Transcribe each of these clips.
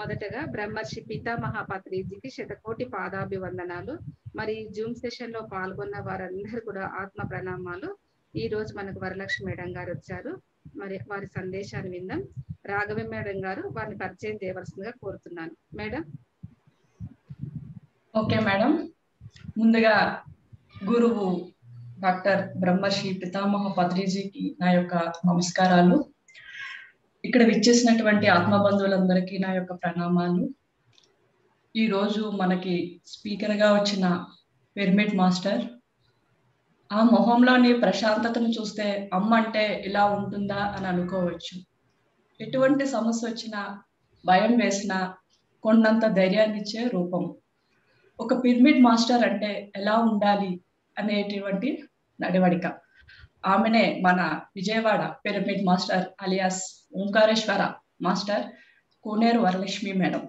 మొదటగా బ్రహ్మర్షి పితామహ పత్రిజీకి శతకోటి పాదాభివందనాలు మరి జూమ్ సెషన్ లో పాల్గొన్న వారందరూ కూడా ఆత్మ ప్రణామాలు ఈ రోజు మనకు వరలక్ష్మి మేడం గారు వచ్చారు మరి వారి సందేశాన్ని విందాం రాఘవ మేడం గారు వారిని పరిచయం చేయవలసిందిగా కోరుతున్నాను మేడం ఓకే మేడం ముందుగా గురువు డాక్టర్ బ్రహ్మశ్రీ పితామహ పత్రిజీకి నా యొక్క నమస్కారాలు ఇక్కడ విచ్చేసినటువంటి ఆత్మ బంధువులందరికీ నా యొక్క ప్రణామాలు ఈరోజు మనకి స్పీకర్ గా వచ్చిన పిరమిడ్ మాస్టర్ ఆ మొహంలోని ప్రశాంతతను చూస్తే అమ్మ అంటే ఇలా ఉంటుందా అని అనుకోవచ్చు ఎటువంటి సమస్య వచ్చినా భయం వేసినా కొండంత ధైర్యాన్ని ఇచ్చే రూపం ఒక పిరమిడ్ మాస్టర్ అంటే ఎలా ఉండాలి అనేటువంటి నడవడిక ఆమెనే మన Vijayawada pyramid master alias Omkareshwara master Koneru Varalakshmi madam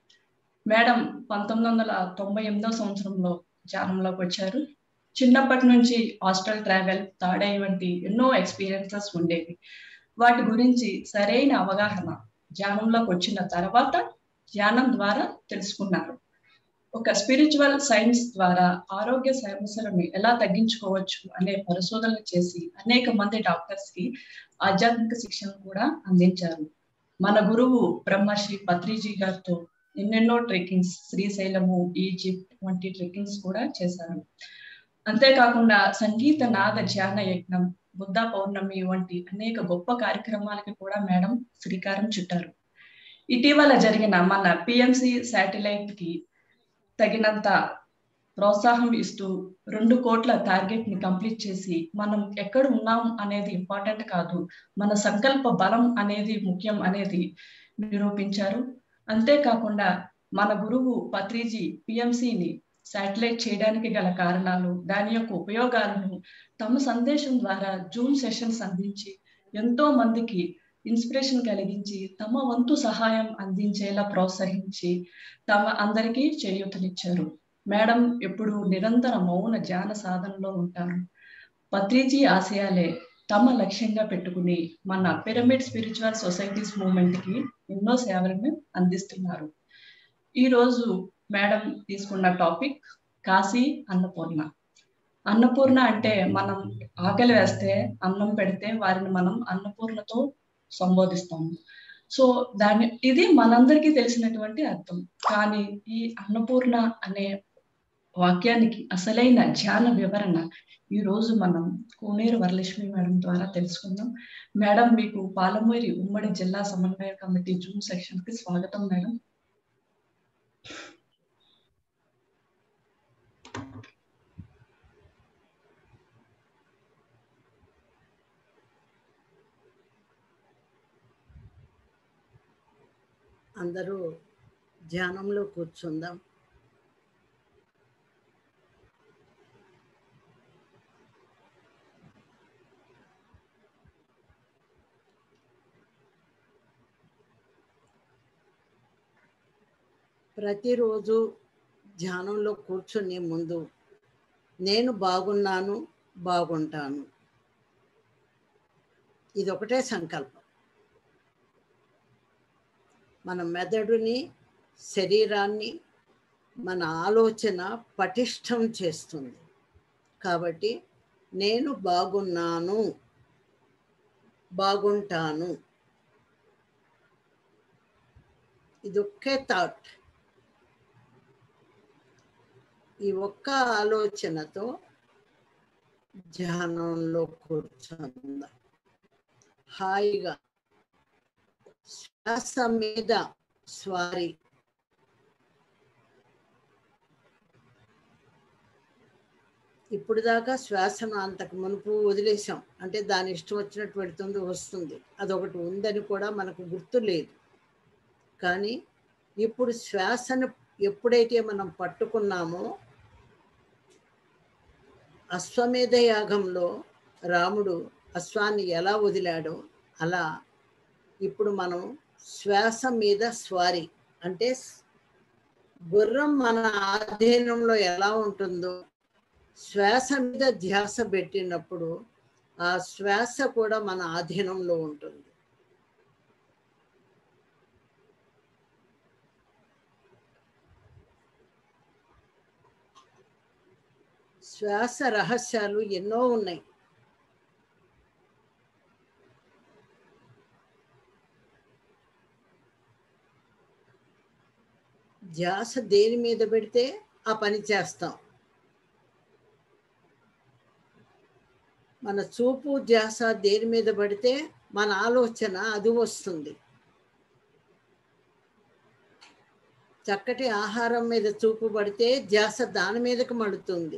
madam పంతొమ్మిది వందల తొంభై ఎనిమిదో సంవత్సరంలో ధ్యానంలోకి వచ్చారు చిన్నప్పటి నుంచి హాస్టల్ ట్రావెల్ తాడై వంటి ఎన్నో ఎక్స్పీరియన్సెస్ ఉండేవి వాటి గురించి సరైన అవగాహన ధ్యానంలోకి వచ్చిన తర్వాత ధ్యానం ద్వారా తెలుసుకున్నారు ఒక స్పిరిచువల్ సైన్స్ ద్వారా ఆరోగ్య సమస్యలను ఎలా తగ్గించుకోవచ్చు అనే పరిశోధనలు చేసి అనేక మంది డాక్టర్స్ కి ఆధ్యాత్మిక శిక్షణ కూడా అందించారు మన గురువు బ్రహ్మశ్రీ పత్రిజీ గారితో ఎన్నెన్నో ట్రెక్కింగ్స్ శ్రీశైలము ఈజిప్ట్ వంటి ట్రెక్కింగ్స్ కూడా చేశారు అంతేకాకుండా సంగీత నాద ధ్యాన యజ్ఞం బుద్ధ పౌర్ణమి వంటి అనేక గొప్ప కార్యక్రమాలకి కూడా మేడం శ్రీకారం చుట్టారు ఇటీవల జరిగిన మన పిఎంసి శాటిలైట్ కి తగినంత ప్రోత్సాహం ఇస్తూ రెండు కోట్ల టార్గెట్ ని కంప్లీట్ చేసి మనం ఎక్కడ ఉన్నాం అనేది ఇంపార్టెంట్ కాదు మన సంకల్ప బలం అనేది ముఖ్యం అనేది నిరూపించారు అంతేకాకుండా మన గురువు పత్రిజీ పిఎంసిని శాటిలైట్ చేయడానికి గల కారణాలు దాని యొక్క ఉపయోగాలను తమ సందేశం ద్వారా జూమ్ సెషన్స్ అందించి ఎంతో మందికి ఇన్స్పిరేషన్ కలిగించి తమ వంతు సహాయం అందించేలా ప్రోత్సహించి తమ అందరికీ చేయూతనిచ్చారు మేడం ఎప్పుడు నిరంతర మౌన ధ్యాన సాధనలో ఉంటారు పత్రిజీ ఆశయాలే తమ లక్ష్యంగా పెట్టుకుని మన పిరమిడ్ స్పిరిచువల్ సొసైటీస్ మూవ్మెంట్ కి ఎన్నో సేవలను అందిస్తున్నారు ఈ రోజు మేడం తీసుకున్న టాపిక్ కాశీ అన్నపూర్ణ అన్నపూర్ణ అంటే మనం ఆకలి వేస్తే అన్నం పెడితే వారిని మనం అన్నపూర్ణతో సంబోధిస్తాము సో దాని ఇది మనందరికీ తెలిసినటువంటి అర్థం కానీ ఈ అన్నపూర్ణ అనే వాక్యానికి అసలైన ధ్యాన వివరణ ఈ రోజు మనం కోనేరు వరలక్ష్మి మేడం ద్వారా తెలుసుకుందాం మేడం మీకు పాలమూరి ఉమ్మడి జిల్లా సమన్వయ కమిటీ జూమ్ సెక్షన్ కి స్వాగతం మేడం అందరూ ధ్యానంలో కూర్చుందాం ప్రతిరోజు ధ్యానంలో కూర్చునే ముందు నేను బాగున్నాను బాగుంటాను ఇది ఒకటే సంకల్పం మన మెదడుని శరీరాన్ని మన ఆలోచన పటిష్టం చేస్తుంది కాబట్టి నేను బాగున్నాను బాగుంటాను ఇది ఒకే థాట్ ఈ ఒక్క ఆలోచనతో ధ్యానంలో కూర్చుందాం హాయిగా శ్వాస మీద స్వారీ ఇప్పుడు దాకా శ్వాసను అంతకు మునుపు వదిలేసాం అంటే దాని ఇష్టం వచ్చినట్టు పెడుతుంది వస్తుంది అదొకటి ఉందని కూడా మనకు గుర్తు లేదు కానీ ఇప్పుడు శ్వాసను ఎప్పుడైతే మనం పట్టుకున్నామో అశ్వమేధ యాగంలో రాముడు అశ్వాన్ని ఎలా వదిలాడో అలా ఇప్పుడు మనం శ్వాస మీద స్వారీ అంటే గుర్రం మన ఆధీనంలో ఎలా ఉంటుందో శ్వాస మీద ధ్యాస పెట్టినప్పుడు ఆ శ్వాస కూడా మన ఆధీనంలో ఉంటుంది శ్వాస రహస్యాలు ఎన్నో ఉన్నాయి ధ్యాస దేని మీద పెడితే ఆ పని చేస్తాం మన చూపు ధ్యాస దేని మీద పడితే మన ఆలోచన అది వస్తుంది చక్కటి ఆహారం మీద చూపు పడితే ధ్యాస దాని మీదకి మడుతుంది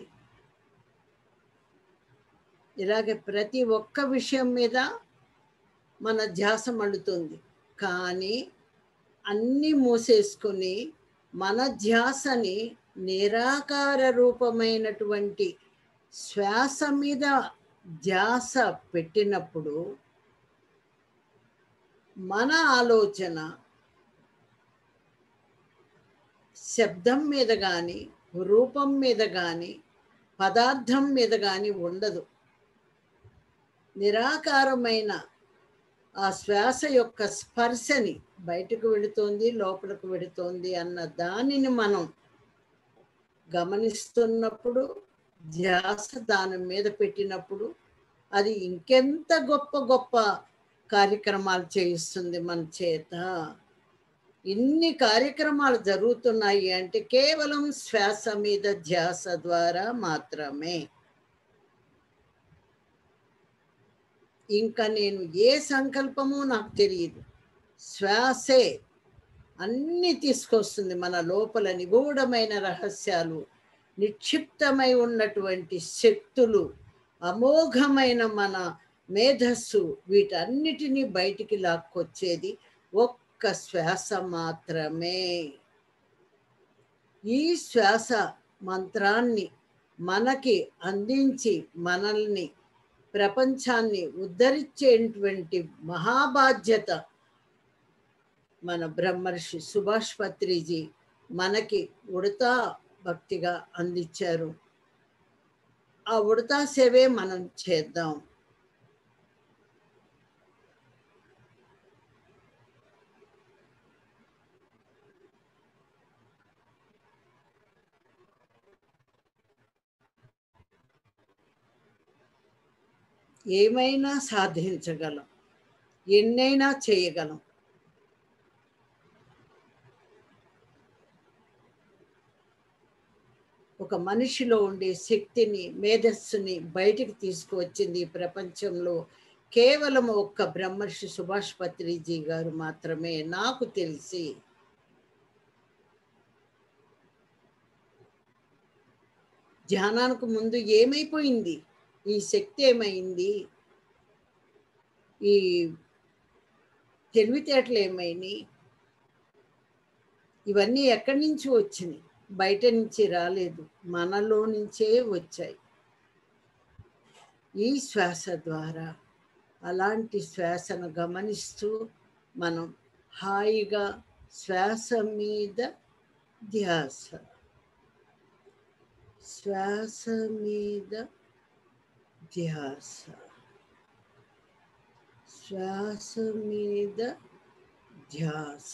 ఇలాగే ప్రతి ఒక్క విషయం మీద మన ధ్యాస మడుతుంది కానీ అన్నీ మూసేసుకుని మన ధ్యాసని నిరాకార రూపమైనటువంటి శ్వాస మీద ధ్యాస పెట్టినప్పుడు మన ఆలోచన శబ్దం మీద కానీ రూపం మీద కానీ పదార్థం మీద కానీ ఉండదు నిరాకారమైన ఆ శ్వాస యొక్క స్పర్శని బయటకు వెళుతోంది లోపలికి వెళుతోంది అన్న దానిని మనం గమనిస్తున్నప్పుడు ధ్యాస దాని మీద పెట్టినప్పుడు అది ఇంకెంత గొప్ప గొప్ప కార్యక్రమాలు చేయిస్తుంది మన చేత ఇన్ని కార్యక్రమాలు జరుగుతున్నాయి అంటే కేవలం శ్వాస మీద ధ్యాస ద్వారా మాత్రమే ఇంకా నేను ఏ సంకల్పము నాకు తెలియదు శ్వాసే అన్ని తీసుకొస్తుంది మన లోపల నిగూఢమైన రహస్యాలు నిక్షిప్తమై ఉన్నటువంటి శక్తులు అమోఘమైన మన మేధస్సు వీటన్నిటినీ బయటికి లాక్కొచ్చేది ఒక్క శ్వాస మాత్రమే ఈ శ్వాస మంత్రాన్ని మనకి అందించి మనల్ని ప్రపంచాన్ని ఉద్ధరించేటువంటి మహాబాధ్యత మన బ్రహ్మర్షి సుభాష్ పత్రిజీ మనకి ఉడతా భక్తిగా అందించారు ఆ ఉడతా సేవే మనం చేద్దాం ఏమైనా సాధించగలం ఎన్నైనా చేయగలం ఒక మనిషిలో ఉండే శక్తిని మేధస్సుని బయటికి తీసుకువచ్చింది ఈ ప్రపంచంలో కేవలం ఒక్క బ్రహ్మర్షి సుభాష్ పత్రిజీ గారు మాత్రమే నాకు తెలిసి ధ్యానానికి ముందు ఏమైపోయింది ఈ శక్తి ఏమైంది ఈ తెలివితేటలు ఏమైనాయి ఇవన్నీ ఎక్కడి నుంచి వచ్చినాయి బయట నుంచి రాలేదు మనలో నుంచే వచ్చాయి ఈ శ్వాస ద్వారా అలాంటి శ్వాసను గమనిస్తూ మనం హాయిగా శ్వాస మీద ధ్యాస శ్వాస మీద ధ్యాస శ్వాస మీద ధ్యాస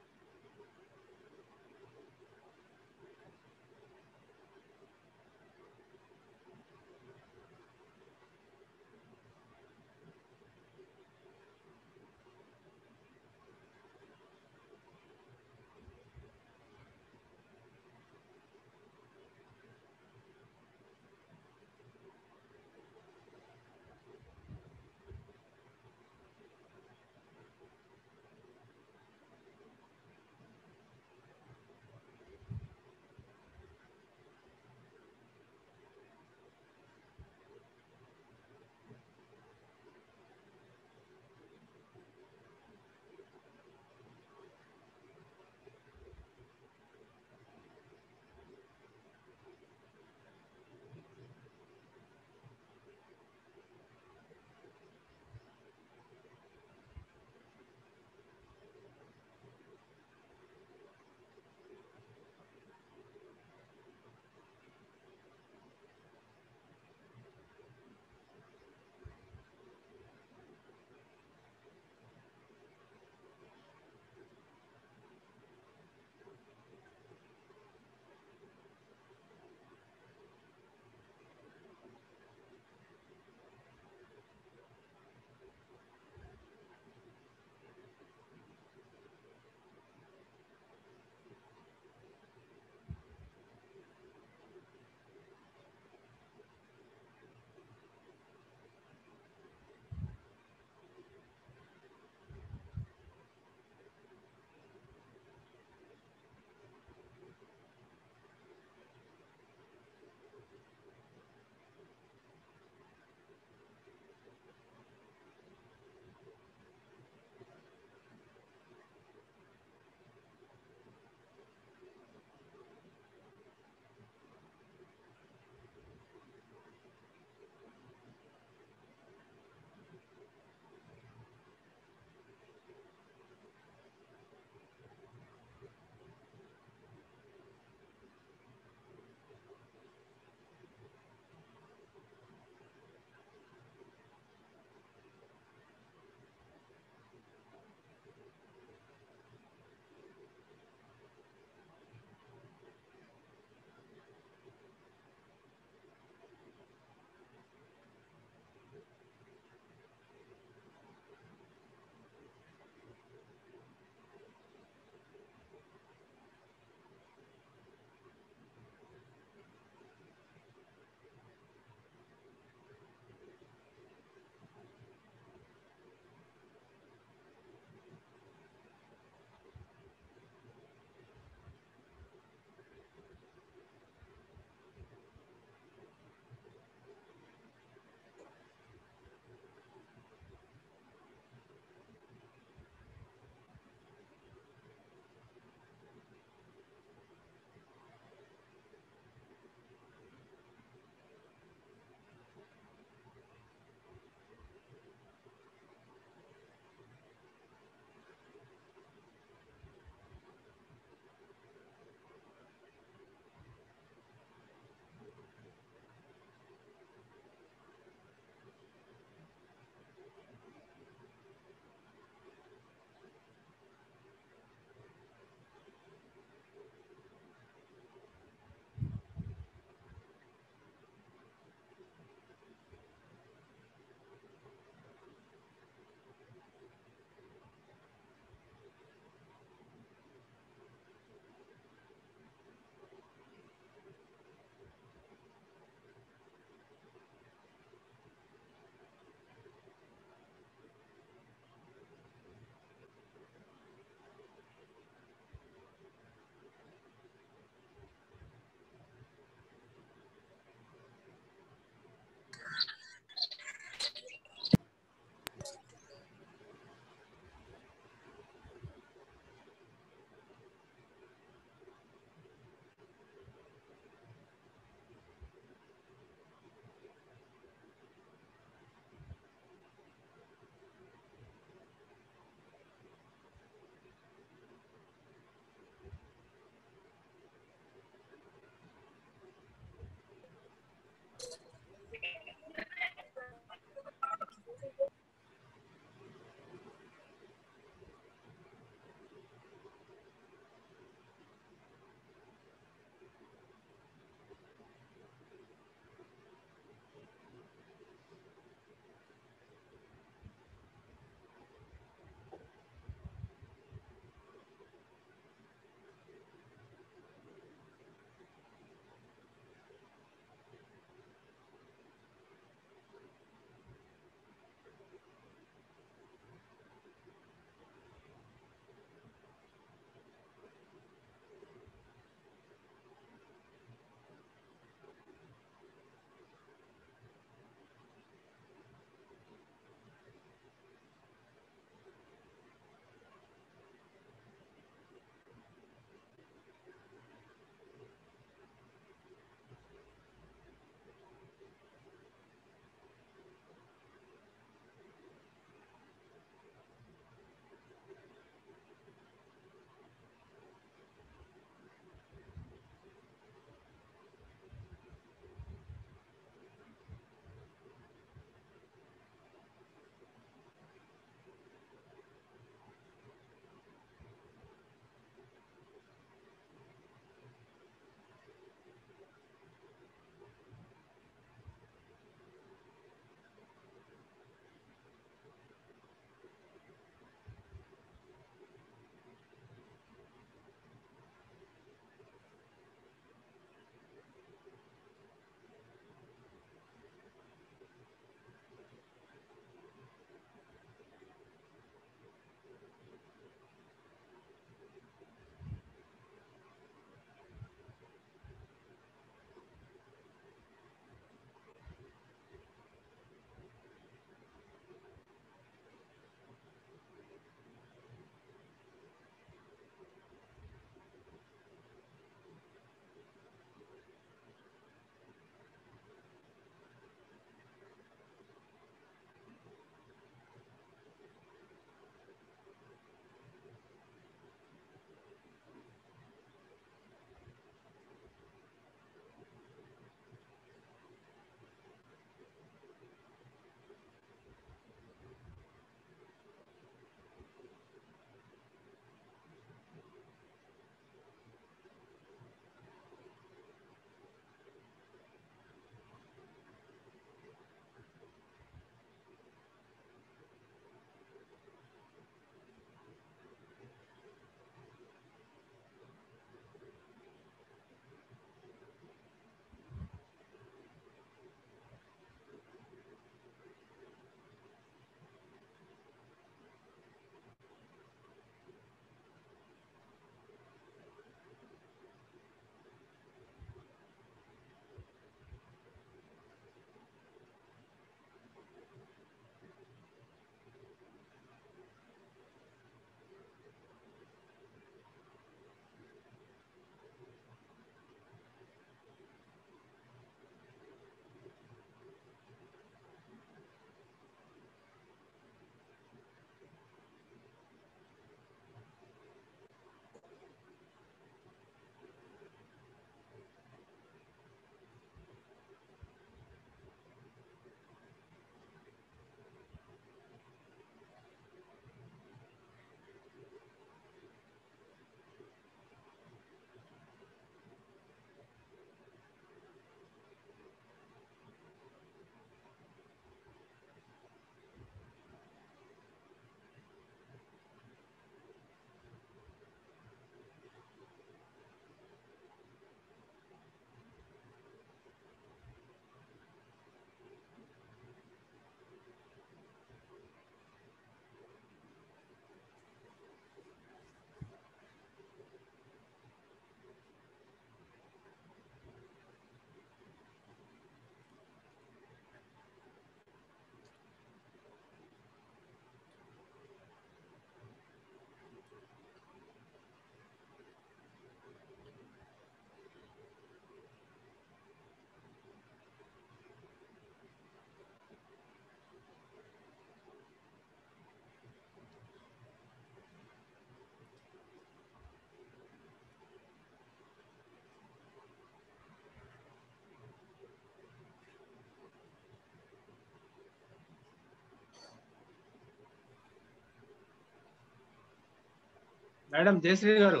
madam Jayashree garu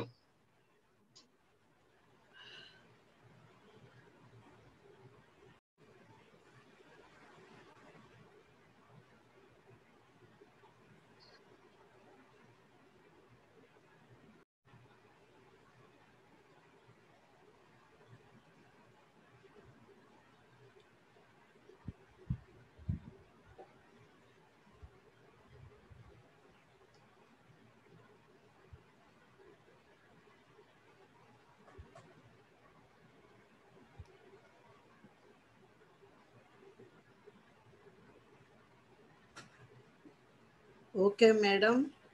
okay madam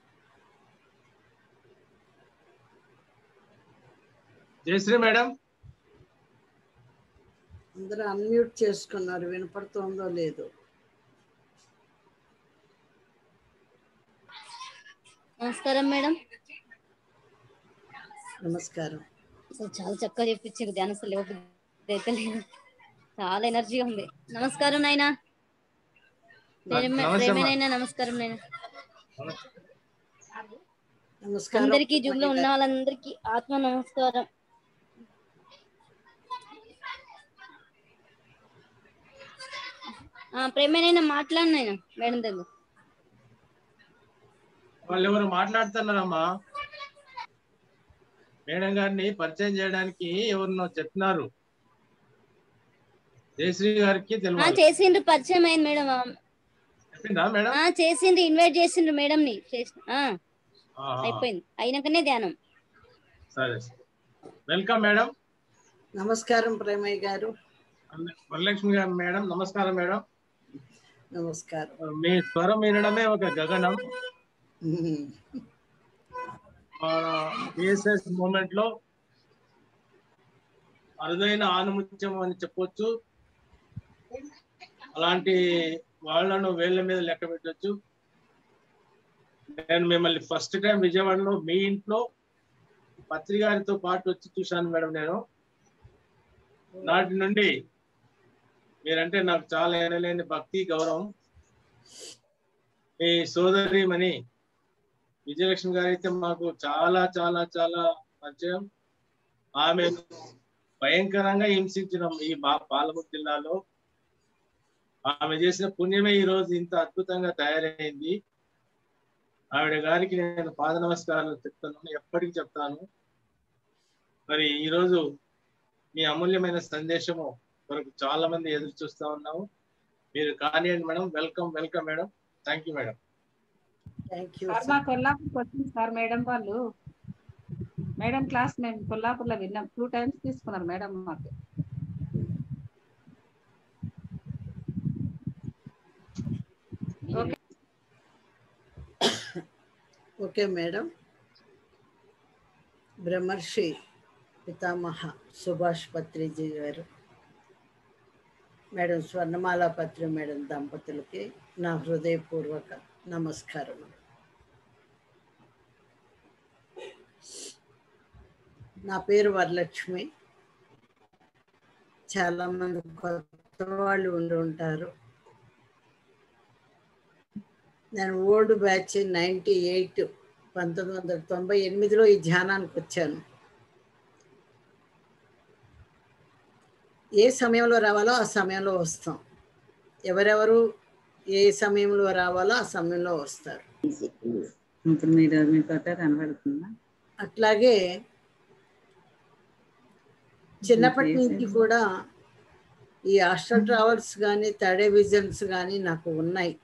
Jayashree madam అందరూ అన్మ్యూట్ చేసుకున్నారు వినపడుతోందో లేదో నమస్కారం మేడం నమస్కారం అసలు చాలా చక్కగా చెప్పించారు ధ్యానం అసలు అయితే లేదు చాలా ఎనర్జీగా ఉంది నమస్కారం నాయనా ప్రేమ- నమస్తే అమ్మా. ప్రేమేనైనా నమస్కారం నాయనా నమస్కారం అందరికీ జూమ్ లో ఉన్న వాళ్ళందరికీ ఆత్మ నమస్కారం ఆ ప్రేమేనైనా మాట్లాడినాయన మేడం దగ్గర వాళ్ళు ఎవరు మాట్లాడుతున్నారమ్మా మేడం గారిని పరిచయం చేయడానికి ఎవరినో చెప్తున్నారు జయశ్రీ గారికి ఆ తెలియాలి చేసిండ్రు పరిచయం అయింది మేడం ఆ, చెప్పిందా మేడం ఆ చేసిండ్రు ఇన్వైట్ చేసిండ్రు మేడం ని చేసిన ఆ, ఆహా. అయిపోయింది అయినాకనే ధ్యానం సరే వెల్కమ్ మేడం నమస్కారం ప్రేమయ్య గారు వరలక్ష్మి గారు మేడం నమస్కారం మేడం నమస్కారం మీ స్వరం వినడమే ఒక గగనం ఉమ్. బిఎస్ఎస్ మూమెంట్ లో అరుదైన ఆనుముత్యం అని చెప్పొచ్చు అలాంటి వాళ్ళను వేళ్ళ మీద లెక్క పెట్టొచ్చు నేను మిమ్మల్ని ఫస్ట్ టైం విజయవాడలో మీ ఇంట్లో పత్రి గారితో పాటు వచ్చి చూశాను మేడం నేను నాటి నుండి మీరంటే నాకు చాలా ఎనలేని భక్తి గౌరవం మీ సోదరిమణి విజయలక్ష్మి గారు అయితే మాకు చాలా చాలా చాలా పరిచయం ఆమె భయంకరంగా హింసించినాం ఈ బా పాలమూరు జిల్లాలో ఆమె చేసిన పుణ్యమే ఈ రోజు ఇంత అద్భుతంగా తయారైంది ఆవిడ గారికి నేను పాద నమస్కారాలు చెప్తున్నాను ఎప్పటికీ చెప్తాను మరి ఈ రోజు మీ అమూల్యమైన సందేశము కొరకు చాలా మంది ఎదురు చూస్తా ఉన్నాము మీరు కానివ్వండి madam welcome welcome madam thank you madam thank you sir మా కొల్లాపూర్కి వచ్చింది సార్ మేడం వాళ్ళు మేడం క్లాస్ మేము కొల్లాపూర్లో విన్నాం టూ టైమ్స్ తీసుకున్నారు మేడం మాకు okay okay madam Brahmarshi Pitamaha Subhash Patriji గారు మేడం స్వర్ణమాల పత్రి మేడం దంపతులకి నా హృదయపూర్వక నమస్కారం నా పేరు వరలక్ష్మి చాలా మంది కొత్త వాళ్ళు ఉండి ఉంటారు నేను ఓల్డ్ బ్యాచ్ నైంటీ ఎయిట్ పంతొమ్మిది వందల తొంభై ఎనిమిదిలో ఈ ధ్యానానికి వచ్చాను ఏ సమయంలో రావాలో ఆ సమయంలో వస్తాం ఎవరెవరు ఏ సమయంలో రావాలో ఆ సమయంలో వస్తారు ఇప్పుడు మీరు మీ తోట కనబడుతుందా అట్లాగే చిన్నప్పటి నుంచి కూడా ఈ ఆస్ట్రల్ ట్రావెల్స్ కానీ థర్డే విజన్స్ కానీ నాకు ఉన్నాయి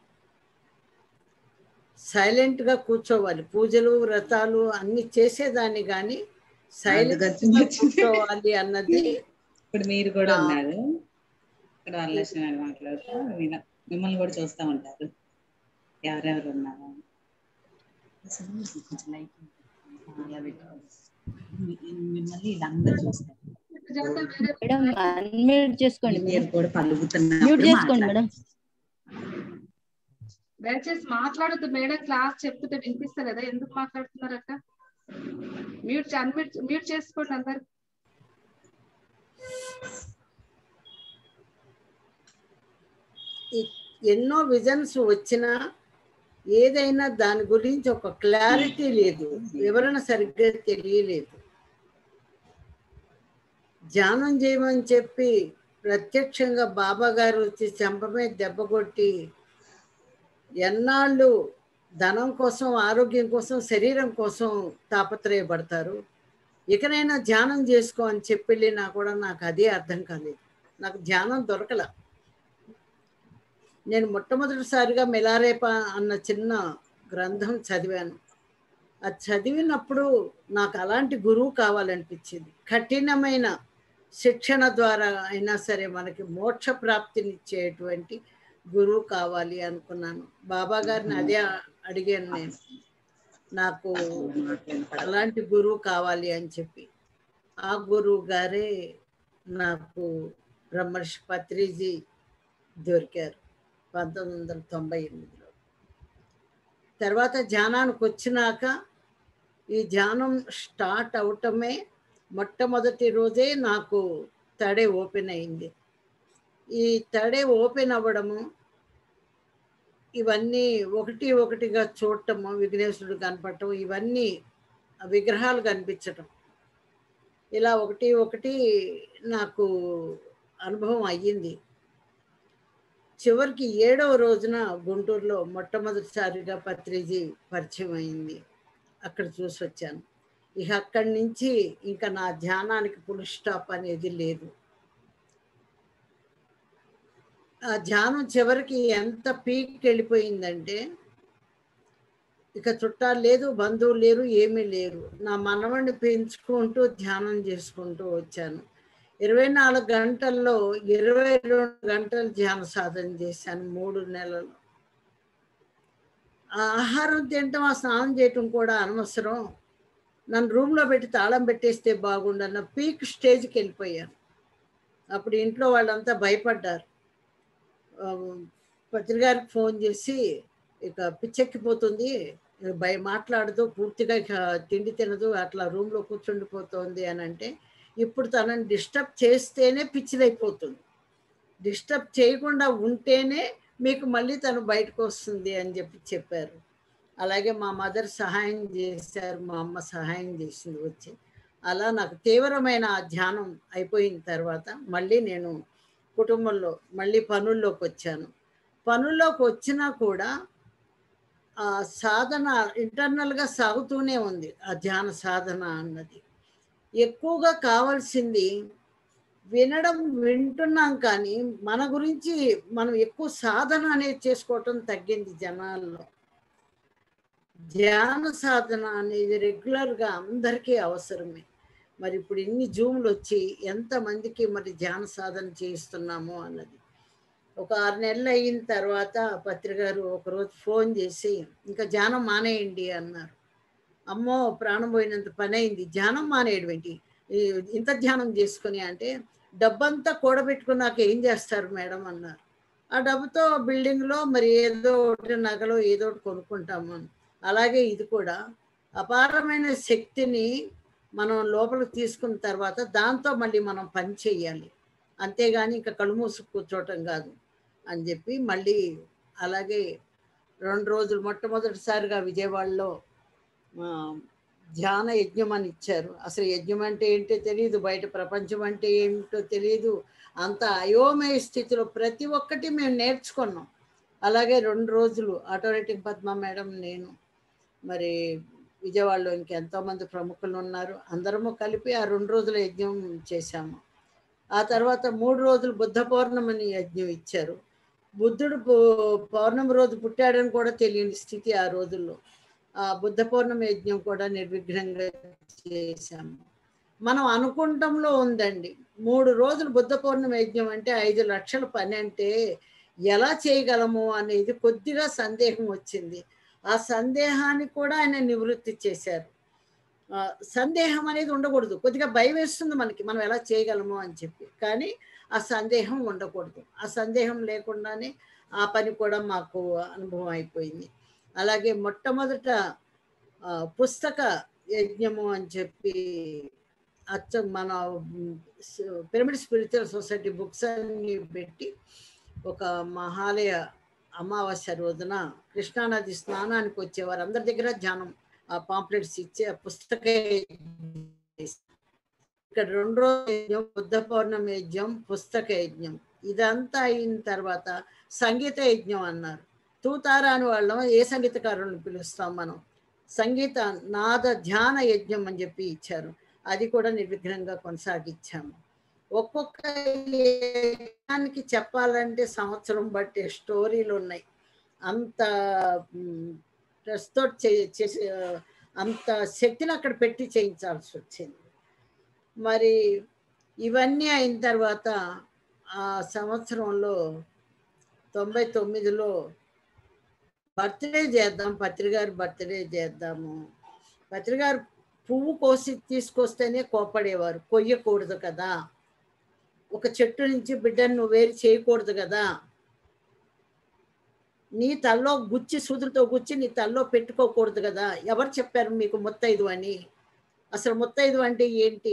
సైలెంట్ గా కూర్చోవాలి పూజలు వ్రతాలు అన్ని చేసేదాన్ని కానీ సైలెంట్ గచ్చింది గా వచ్చింది. కూర్చోవాలి అన్నది ఇప్పుడు మీరు కూడా ఆ. ఉన్నారు ఇక్కడ వరలక్ష్మి గారు మాట్లాడుతూ మీన- మిమ్మల్ని కూడా చూస్తూ ఉంటారు ఎవరెవరు ఉన్నారు అని. అసలు కొంచెం లైట్ అలా పెట్టుకోండి. మీ- మిమ్మల్ని వీళ్ళందరూ చూస్తారు మేడం అన్మ్యూట్ చేసుకోండి మీరు కూడా పలుకుతున్నారు మ్యూట్ చేసుకోండి మేడం దయచేసి మాట్లాడొద్దు మేడం క్లాస్ చెప్తుంటే వినిపిస్తలేదా ఎందుకు మాట్లాడుతున్నారు అక్క మ్యూట్ అన్మ్యూట్ మ్యూట్ చేసుకోండి అందరు ఈ ఎన్నో విజన్స్ వచ్చినా ఏదైనా దాని గురించి ఒక క్లారిటీ లేదు వివరణ సరిగ్గా తెలియలేదు ధ్యానం చేయమని చెప్పి ప్రత్యక్షంగా బాబా గారు వచ్చి చెంప మీద దెబ్బ కొట్టి ఎన్నాళ్ళు ధనం కోసం ఆరోగ్యం కోసం శరీరం కోసం తాపత్రయపడతారు ఇకనైనా ధ్యానం చేసుకో అని చెప్పెళ్ళినా కూడా నాకు అదే అర్థం కాలేదు నాకు ధ్యానం దొరకల నేను మొట్టమొదటిసారిగా మెలారేప అన్న చిన్న గ్రంథం చదివాను అది చదివినప్పుడు నాకు అలాంటి గురువు కావాలనిపించింది కఠినమైన శిక్షణ ద్వారా అయినా సరే మనకి మోక్ష ప్రాప్తినిచ్చేటువంటి గురువు కావాలి అనుకున్నాను బాబా గారిని అదే అడిగాను నేను నాకు అలాంటి గురువు కావాలి అని చెప్పి ఆ గురువు గారే నాకు బ్రహ్మర్షి పత్రిజీ దొరికారు పంతొమ్మిది వందల తొంభై ఎనిమిదిలో తర్వాత ధ్యానానికి వచ్చినాక ఈ ధ్యానం స్టార్ట్ అవటమే మొట్టమొదటి రోజే నాకు తడే ఓపెన్ అయింది ఈ తడే ఓపెన్ అవ్వడము ఇవన్నీ ఒకటి ఒకటిగా చూడటము విఘ్నేశ్వరుడు కనపడటం ఇవన్నీ ఆ విగ్రహాలు కనిపించటం ఇలా ఒకటి ఒకటి నాకు అనుభవం అయ్యింది చివరికి ఏడవ రోజున గుంటూరులో మొట్టమొదటిసారిగా పత్రిజీ పరిచయం అయింది అక్కడ చూసి వచ్చాను ఇక అక్కడి నుంచి ఇంకా నా ధ్యానానికి ఫుల్ స్టాప్ అనేది లేదు ఆ ధ్యానం చివరికి ఎంత పీక్ వెళ్ళిపోయిందంటే ఇక చుట్టాలు లేదు బంధువులు లేరు ఏమీ లేరు నా మనవడిని పెంచుకుంటూ ధ్యానం చేసుకుంటూ వచ్చాను ఇరవై నాలుగు గంటల్లో ఇరవై రెండు గంటలు ధ్యాన సాధన చేశాను మూడు నెలలు ఆ ఆహారం తినటం ఆ స్నానం చేయటం కూడా అనవసరం నన్ను రూమ్లో పెట్టి తాళం పెట్టేస్తే బాగుండన్న పీక్ స్టేజ్కి వెళ్ళిపోయాను అప్పుడు ఇంట్లో వాళ్ళంతా భయపడ్డారు పత్రికారికి ఫోన్ చేసి ఇక పిచ్చెక్కిపోతుంది భయ మాట్లాడదు పూర్తిగా ఇక తిండి తినదు అట్లా రూమ్లో కూర్చుండిపోతుంది అని అంటే ఇప్పుడు తనని డిస్టర్బ్ చేస్తేనే పిచ్చిదైపోతుంది డిస్టర్బ్ చేయకుండా ఉంటేనే మీకు మళ్ళీ తను బయటకు వస్తుంది అని చెప్పి చెప్పారు అలాగే మా మదర్ సహాయం చేశారు మా అమ్మ సహాయం చేసింది వచ్చి అలా నాకు తీవ్రమైన ఆ ధ్యానం అయిపోయిన తర్వాత మళ్ళీ నేను కుటుంబంలో మళ్ళీ పనుల్లోకి వచ్చాను పనుల్లోకి వచ్చినా కూడా ఆ సాధన ఇంటర్నల్గా సాగుతూనే ఉంది ఆ ధ్యాన సాధన అన్నది ఎక్కువగా కావాల్సింది వినడం వింటున్నాం కానీ మన గురించి మనం ఎక్కువ సాధన అనేది చేసుకోవటం తగ్గింది జనాల్లో ధ్యాన సాధన అనేది రెగ్యులర్గా అందరికీ అవసరమే మరి ఇప్పుడు ఇన్ని జూమ్లు వచ్చి ఎంతమందికి మరి ధ్యాన సాధన చేయిస్తున్నాము అన్నది ఒక ఆరు నెలలు అయిన తర్వాత పత్రికారు ఒకరోజు ఫోన్ చేసి ఇంకా ధ్యానం మానేయండి అన్నారు అమ్మో ప్రాణం పోయినంత పని అయింది ధ్యానం మానేయడం ఏంటి ఇంత ధ్యానం చేసుకుని అంటే డబ్బంతా కూడబెట్టుకున్నాక ఏం చేస్తారు మేడం అన్నారు ఆ డబ్బుతో బిల్డింగ్లో మరి ఏదో ఒకటి నగలు ఏదో ఒకటి కొనుక్కుంటాము అలాగే ఇది కూడా అపారమైన శక్తిని మనం లోపలికి తీసుకున్న తర్వాత దాంతో మళ్ళీ మనం పని చేయాలి అంతేగాని ఇంకా కళ్ళు మూసి కూర్చోవటం కాదు అని చెప్పి మళ్ళీ అలాగే రెండు రోజులు మొట్టమొదటిసారిగా విజయవాడలో ధ్యాన యజ్ఞం అని ఇచ్చారు అసలు యజ్ఞం అంటే ఏంటో తెలియదు బయట ప్రపంచం అంటే ఏమిటో తెలియదు అంత అయోమయ స్థితిలో ప్రతి ఒక్కటి మేము నేర్చుకున్నాం అలాగే రెండు రోజులు ఆటోరేటింగ్ పద్మ మేడం నేను మరి విజయవాడలో ఇంకెంతోమంది ప్రముఖులు ఉన్నారు అందరము కలిపి ఆ రెండు రోజుల యజ్ఞం చేశాము ఆ తర్వాత మూడు రోజులు బుద్ధ పౌర్ణమిని యజ్ఞం ఇచ్చారు బుద్ధుడు పౌర్ణమి రోజు పుట్టాడని కూడా తెలియని స్థితి ఆ రోజుల్లో ఆ బుద్ధ పౌర్ణమి యజ్ఞం కూడా నిర్విఘ్నంగా చేశాము మనం అనుకుంటంలో ఉందండి మూడు రోజులు బుద్ధ పౌర్ణమి యజ్ఞం అంటే ఐదు లక్షల పని అంటే ఎలా చేయగలము అనేది కొద్దిగా సందేహం వచ్చింది ఆ సందేహాన్ని కూడా ఆయన నివృత్తి చేశారు సందేహం అనేది ఉండకూడదు కొద్దిగా భయం వేస్తుంది మనకి మనం ఎలా చేయగలము అని చెప్పి కానీ ఆ సందేహం ఉండకూడదు ఆ సందేహం లేకుండానే ఆ పని కూడా మాకు అనుభవం అయిపోయింది అలాగే మొట్టమొదట పుస్తక యజ్ఞము అని చెప్పి అచ్చ మన పిరమిడ్ స్పిరిచువల్ సొసైటీ బుక్స్ అన్ని పెట్టి ఒక మహాలయ అమావాస్య రోజున కృష్ణానది స్నానానికి వచ్చేవారు అందరి దగ్గర ధ్యానం ఆ పాంప్లెట్స్ ఇచ్చే పుస్తక ఇక్కడ రెండు రోజులు యజ్ఞం బుద్ధ పౌర్ణమి యజ్ఞం పుస్తక యజ్ఞం ఇదంతా అయిన తర్వాత సంగీత యజ్ఞం అన్నారు తూతారాని వాళ్ళం ఏ సంగీతకారులను పిలుస్తాం మనం సంగీత నాద ధ్యాన యజ్ఞం అని చెప్పి ఇచ్చారు అది కూడా నిర్విఘ్నంగా కొనసాగించాము ఒక్కొక్క యజ్ఞానికి చెప్పాలంటే సంవత్సరం బట్టి స్టోరీలు ఉన్నాయి అంత తో చేసి అంత శక్తిని అక్కడ పెట్టి చేయించాల్సి వచ్చింది మరి ఇవన్నీ అయిన తర్వాత ఆ సంవత్సరంలో తొంభై తొమ్మిదిలో బర్త్డే చేద్దాం పత్రిగారు బర్త్డే చేద్దాము పత్రిగారు పువ్వు కోసి తీసుకొస్తేనే కోపడేవారు కొయ్యకూడదు కదా ఒక చెట్టు నుంచి బిడ్డను నువ్వు వేరు చేయకూడదు కదా నీ తల్లో గుచ్చి సూదులతో గుచ్చి నీ తల్లో పెట్టుకోకూడదు కదా ఎవరు చెప్పారు మీకు ముత్తైదు అని అసలు ముత్తైదు అంటే ఏంటి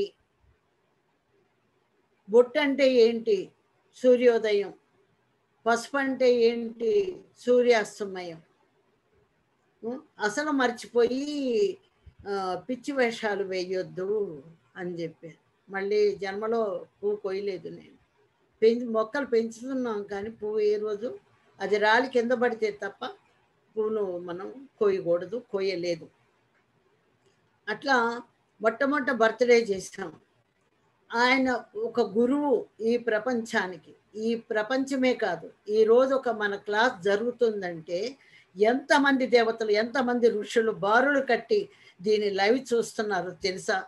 బొట్టు అంటే ఏంటి సూర్యోదయం పసుపు అంటే ఏంటి సూర్యాస్తమయం ఉం? అసలు మర్చిపోయి ఆ, పిచ్చి వేషాలు వేయొద్దు అని చెప్పారు మళ్ళీ జన్మలో పువ్వు కొయ్యలేదు నేను పెంచి మొక్కలు పెంచుతున్నాం కానీ పువ్వు ఏ రోజు అది రాలి కింద పడితే తప్ప పువ్వును మనం కోయకూడదు కోయలేదు అట్లా మొట్టమొదట బర్త్డే చేసాం ఆయన ఒక గురువు ఈ ప్రపంచానికి ఈ ప్రపంచమే కాదు ఈ రోజు ఒక మన క్లాస్ జరుగుతుందంటే ఎంతమంది దేవతలు ఎంతమంది ఋషులు బారులు కట్టి దీని లైవ్ చూస్తున్నారు తెలుసా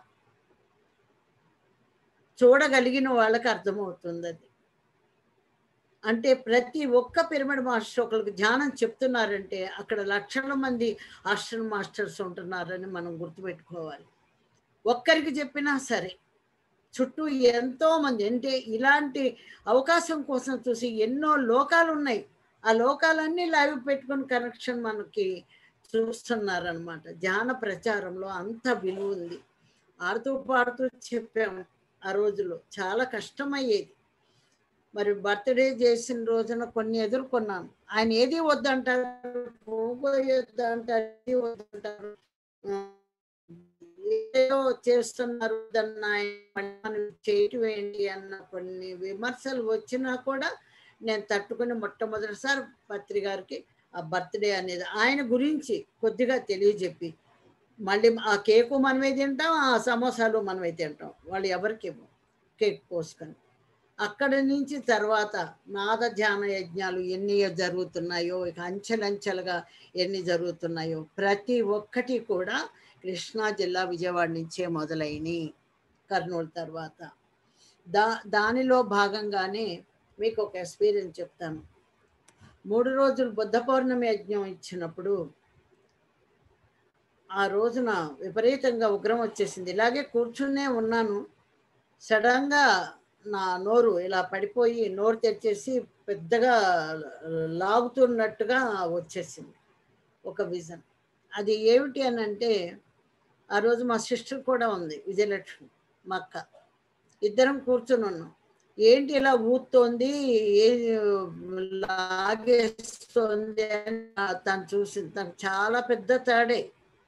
చూడగలిగిన వాళ్ళకి అర్థమవుతుంది అది అంటే ప్రతి ఒక్క పిరమిడ్ మాస్టర్ ఒకరికి ధ్యానం చెప్తున్నారంటే అక్కడ లక్షల మంది ఆశ్రమ మాస్టర్స్ ఉంటున్నారని మనం గుర్తుపెట్టుకోవాలి ఒక్కరికి చెప్పినా సరే చుట్టూ ఎంతో మంది అంటే ఇలాంటి అవకాశం కోసం చూసి ఎన్నో లోకాలు ఉన్నాయి ఆ లోకాలన్నీ లైవ్ పెట్టుకుని కనెక్షన్ మనకి చూస్తున్నారనమాట ధ్యాన ప్రచారంలో అంత విలువ ఉంది ఆడుతూ పాడుతూ చెప్పాము ఆ రోజులో చాలా కష్టమయ్యేది మరి బర్త్డే చేసిన రోజున కొన్ని ఎదుర్కొన్నాను ఆయన ఏది వద్దంటారు పోగొద్దంటారు ఏది వద్దంటారు ఆ, ఏదో చేస్తున్నారు వద్దన్న ఆయన మనం చేయటం ఏంటి అన్న కొన్ని విమర్శలు వచ్చినా కూడా నేను తట్టుకుని మొట్టమొదటిసారి పత్రి గారికి ఆ బర్త్డే అనేది ఆయన గురించి కొద్దిగా తెలియజెప్పి మళ్ళీ ఆ కేకు మనమే తింటాం ఆ సమోసాలు మనమే తింటాం వాళ్ళు ఎవరికి ఇవ్వం కేక్ కోసుకొని అక్కడి నుంచి తర్వాత నాద ధ్యాన యజ్ఞాలు ఎన్ని జరుగుతున్నాయో ఇక అంచెలంచెలుగా ఎన్ని జరుగుతున్నాయో ప్రతి ఒక్కటి కూడా కృష్ణా జిల్లా విజయవాడ నుంచే మొదలైనవి కర్నూలు తర్వాత దా దానిలో భాగంగానే మీకు ఒక ఎక్స్పీరియన్స్ చెప్తాను మూడు రోజులు బుద్ధ పౌర్ణమి యజ్ఞం ఇచ్చినప్పుడు ఆ రోజున విపరీతంగా ఉగ్రం వచ్చేసింది ఇలాగే కూర్చునే ఉన్నాను సడన్గా నా నోరు ఇలా పడిపోయి నోరు తెరిచేసి పెద్దగా లాగుతున్నట్టుగా వచ్చేసింది ఒక విజన్ అది ఏమిటి అని అంటే ఆ రోజు మా సిస్టర్ కూడా ఉంది విజయలక్ష్మి మా అక్క ఇద్దరం కూర్చుని ఉన్నాం ఏంటి ఇలా ఊతోంది ఏ లాగేస్తుంది అని తను చూసింది తను చాలా పెద్ద తాడే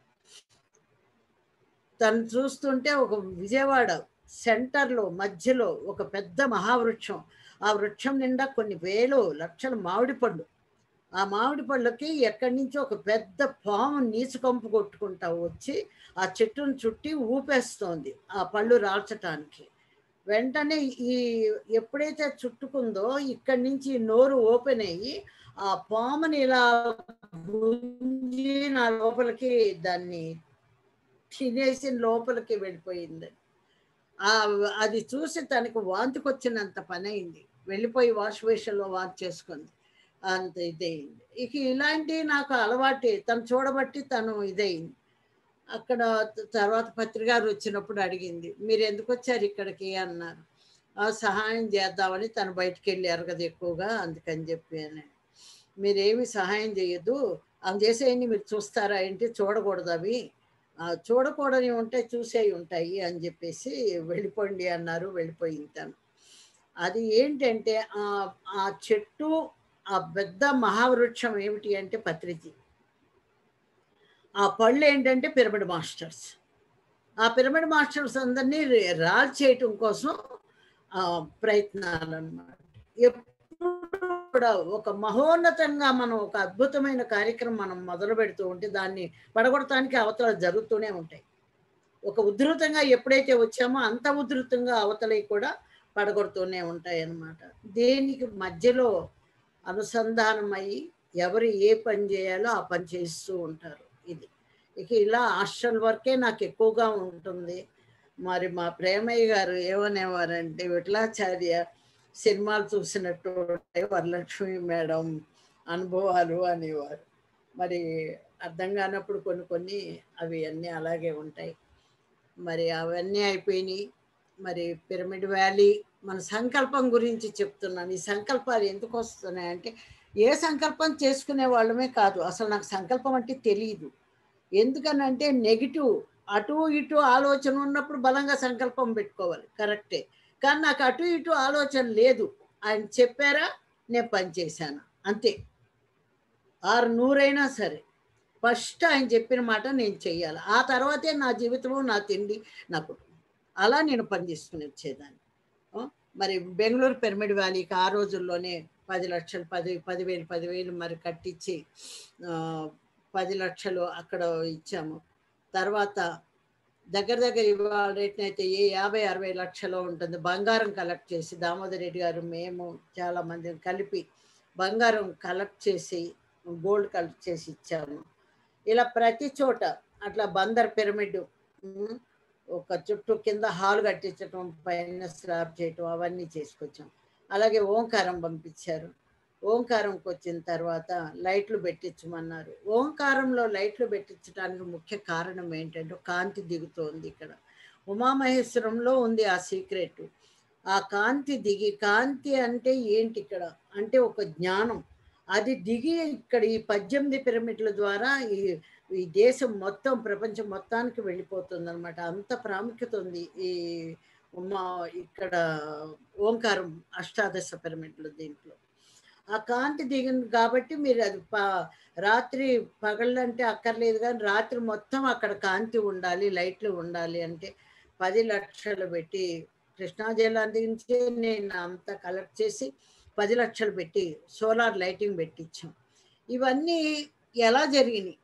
తను చూస్తుంటే ఒక విజయవాడ సెంటర్లో మధ్యలో ఒక పెద్ద మహావృక్షం ఆ వృక్షం నిండా కొన్ని వేలు లక్షల మామిడి పళ్ళు ఆ మామిడి పళ్ళకి ఎక్కడి నుంచో ఒక పెద్ద పాము నీచుకంపు కొట్టుకుంటా వచ్చి ఆ చెట్టును చుట్టి ఊపేస్తోంది ఆ పళ్ళు రాల్చటానికి వెంటనే ఈ ఎప్పుడైతే చుట్టుకుందో ఇక్కడి నుంచి నోరు ఓపెన్ అయ్యి ఆ పాముని ఇలా గుంజి నా లోపలికి దాన్ని తినేసి లోపలికి వెళ్ళిపోయింది ఆ అది చూసి తనకు వాంతికి వచ్చినంత పని అయింది వెళ్ళిపోయి వాష్ బేషన్లో వాంతి చేసుకుంది అంత ఇదయింది ఇక ఇలాంటి నాకు అలవాటే తను చూడబట్టి తను ఇదయింది అక్కడ త- తర్వాత పత్రికారు వచ్చినప్పుడు అడిగింది మీరు ఎందుకు వచ్చారు ఇక్కడికి అన్నారు "ఆ, సహాయం చేద్దామని తను బయటికి వెళ్ళారు కదా ఎక్కువగా అందుకని చెప్పి అని మీరేమి సహాయం చేయొద్దు ఆమె చేసేయని మీరు చూస్తారా ఏంటి చూడకూడదు అవి ఆ, చూడకూడని ఉంటే చూసేవి ఉంటాయి అని చెప్పేసి వెళ్ళిపోండి అన్నారు వెళ్ళిపోయింది తను అది ఏంటంటే ఆ ఆ చెట్టు ఆ పెద్ద మహావృక్షం ఏమిటి అంటే పత్రిజీ ఆ పళ్ళు ఏంటంటే పిరమిడ్ మాస్టర్స్ ఆ పిరమిడ్ మాస్టర్స్ అందరినీ రాల్ చేయటం కోసం ఆ ప్రయత్నాలు అన్నమాట ఎప్పుడు కూడా ఒక మహోన్నతంగా మనం ఒక అద్భుతమైన కార్యక్రమం మనం మొదలు పెడుతూ ఉంటే దాన్ని పడగొడటానికి అవతల జరుగుతూనే ఉంటాయి ఒక ఉధృతంగా ఎప్పుడైతే వచ్చామో అంత ఉధృతంగా అవతలవి కూడా పడగొడుతూనే ఉంటాయి అన్నమాట దేనికి మధ్యలో అనుసంధానం అయ్యి ఎవరు ఏ పని చేయాలో ఆ పని చేస్తూ ఉంటారు ఇది ఇక ఇలా హాస్టల్ వర్కే నాకు ఎక్కువగా ఉంటుంది మరి మా ప్రేమయ్య గారు ఏమనేవారంటే విఠలాచార్య సినిమాలు చూసినట్టు ఉంటాయి వరలక్ష్మి మేడం అనుభవాలు అనేవారు మరి అర్థం కానప్పుడు కొన్ని కొన్ని అవి అన్నీ అలాగే ఉంటాయి మరి అవన్నీ అయిపోయినాయి మరి పిరమిడ్ వ్యాలీ మన సంకల్పం గురించి చెప్తున్నాను ఈ సంకల్పాలు ఎందుకు వస్తున్నాయంటే ఏ సంకల్పం చేసుకునే వాళ్ళమే కాదు అసలు నాకు సంకల్పం అంటే తెలియదు ఎందుకనంటే నెగిటివ్ అటు ఇటు ఆలోచన ఉన్నప్పుడు బలంగా సంకల్పం పెట్టుకోవాలి కరెక్టే కానీ నాకు అటు ఇటు ఆలోచన లేదు ఆయన చెప్పారా నేను పనిచేశాను అంతే ఆరు నూరైనా సరే ఫస్ట్ ఆయన చెప్పిన మాట నేను చెయ్యాలి ఆ తర్వాతే నా జీవితంలో నా తిండి నా కుటుంబం అలా నేను పనిచేసుకుని వచ్చేదాన్ని ఆ, మరి బెంగళూరు పిరమిడ్ వ్యాలీకి ఆ రోజుల్లోనే పది లక్షలు పది పదివేలు పదివేలు మరి కట్టించి ఆ, పది లక్షలు అక్కడ ఇచ్చాము తర్వాత దగ్గర దగ్గర ఇవాళ రేట్ అయితే ఏ యాభై అరవై లక్షలు ఉంటుంది బంగారం కలెక్ట్ చేసి దామోదర్ రెడ్డి గారు మేము చాలా మందిని కలిపి బంగారం కలెక్ట్ చేసి గోల్డ్ కలెక్ట్ చేసి ఇచ్చాము ఇలా ప్రతి చోట అట్లా బందర్ పిరమిడ్ ఉమ్, ఒక చుట్టూ కింద హాల్ కట్టించటం పైన స్లాబ్ చేయటం అవన్నీ చేసుకొచ్చాం అలాగే ఓంకారం పంపించారు ఓంకారంకి వచ్చిన తర్వాత లైట్లు పెట్టించమన్నారు ఓంకారంలో లైట్లు పెట్టించడానికి ముఖ్య కారణం ఏంటంటే కాంతి దిగుతోంది ఇక్కడ ఉమామహేశ్వరంలో ఉంది ఆ సీక్రెట్ ఆ కాంతి దిగి కాంతి అంటే ఏంటి ఇక్కడ అంటే ఒక జ్ఞానం అది దిగి ఇక్కడ ఈ పద్దెనిమిది పిరమిడ్ల ద్వారా ఈ ఈ దేశం మొత్తం ప్రపంచం మొత్తానికి వెళ్ళిపోతుంది అనమాట అంత ప్రాముఖ్యత ఉంది ఈ ఉమా ఇక్కడ ఓంకారం అష్టాదశ పిరమిడ్లు దీంట్లో ఆ కాంతి దిగింది కాబట్టి మీరు అది ప రాత్రి పగళ్ళంటే అక్కర్లేదు కానీ రాత్రి మొత్తం అక్కడ కాంతి ఉండాలి లైట్లు ఉండాలి అంటే పది లక్షలు పెట్టి కృష్ణా జిల్లా నుంచి నేను అంతా కలెక్ట్ చేసి పది లక్షలు పెట్టి సోలార్ లైటింగ్ పెట్టించాం ఇవన్నీ ఎలా జరిగినాయి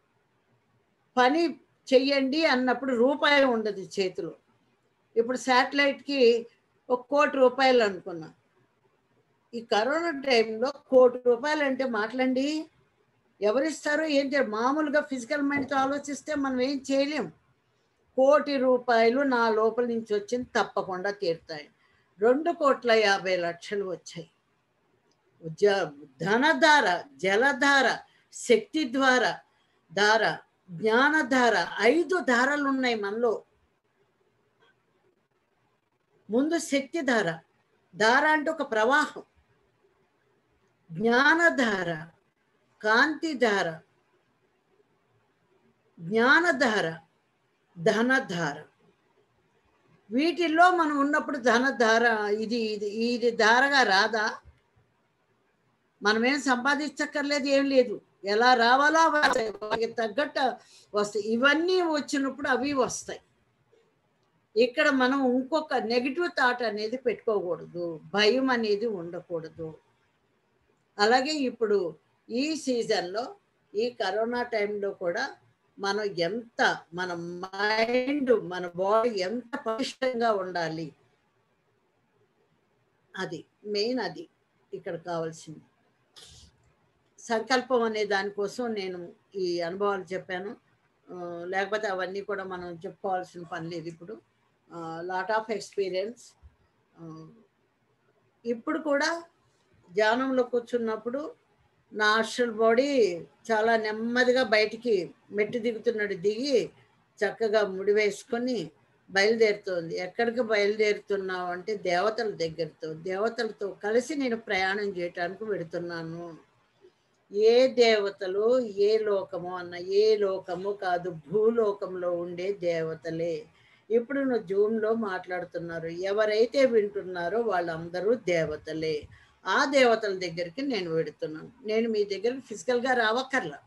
పని చెయ్యండి అన్నప్పుడు రూపాయి ఉండదు చేతిలో ఇప్పుడు శాటిలైట్కి ఒక కోటి రూపాయలు అనుకున్నా ఈ కరోనా టైంలో కోటి రూపాయలు అంటే మాట్లాడండి ఎవరిస్తారో ఏం చేయాలి మామూలుగా ఫిజికల్ మైండ్తో ఆలోచిస్తే మనం ఏం చేయలేం కోటి రూపాయలు నా లోపల నుంచి వచ్చింది తప్పకుండా తీరుతాయి రెండు కోట్ల యాభై లక్షలు వచ్చాయి జ ధనధార జలధార శక్తి ద్వార ధార జ్ఞానధార ఐదు ధారలు ఉన్నాయి మనలో ముందు శక్తి ధార ధార అంటే ఒక ప్రవాహం జ్ఞానధార కాంతిధార జ్ఞానధార ధనధార వీటిల్లో మనం ఉన్నప్పుడు ధనధార ఇది ఇది ఇది ధారగా రాదా మనమేం సంపాదించక్కర్లేదు ఏం లేదు ఎలా రావాలో అవి వస్తాయి. వాటికి తగ్గట్టు వస్తాయి ఇవన్నీ వచ్చినప్పుడు అవి వస్తాయి ఇక్కడ మనం ఇంకొక నెగిటివ్ థాట్ అనేది పెట్టుకోకూడదు భయం అనేది ఉండకూడదు అలాగే ఇప్పుడు ఈ సీజన్లో ఈ కరోనా టైంలో కూడా మనం ఎంత మన మైండ్ మన బాడీ ఎంత పటిష్టంగా ఉండాలి అది మెయిన్ అది ఇక్కడ కావాల్సింది సంకల్పం అనే దానికోసం నేను ఈ అనుభవాలు చెప్పాను ఆ, లేకపోతే అవన్నీ కూడా మనం చెప్పుకోవాల్సిన పని లేదు ఇప్పుడు లాట్ ఆఫ్ ఎక్స్పీరియన్స్ ఇప్పుడు కూడా ధ్యానంలో కూర్చున్నప్పుడు నా హాస్టల్ బాడీ చాలా నెమ్మదిగా బయటికి మెట్టు దిగుతున్నాడు దిగి చక్కగా ముడి వేసుకొని బయలుదేరుతోంది ఎక్కడికి బయలుదేరుతున్నావు అంటే దేవతల దగ్గరతో దేవతలతో కలిసి నేను ప్రయాణం చేయటానికి వెడుతున్నాను ఏ దేవతలు ఏ లోకము అన్న ఏ లోకము కాదు భూలోకంలో ఉండే దేవతలే ఇప్పుడు నువ్వు జూమ్లో మాట్లాడుతున్నారు ఎవరైతే వింటున్నారో వాళ్ళందరూ దేవతలే ఆ దేవతల దగ్గరికి నేను వెడుతున్నాను నేను మీ దగ్గరికి ఫిజికల్గా రావక్కర్లా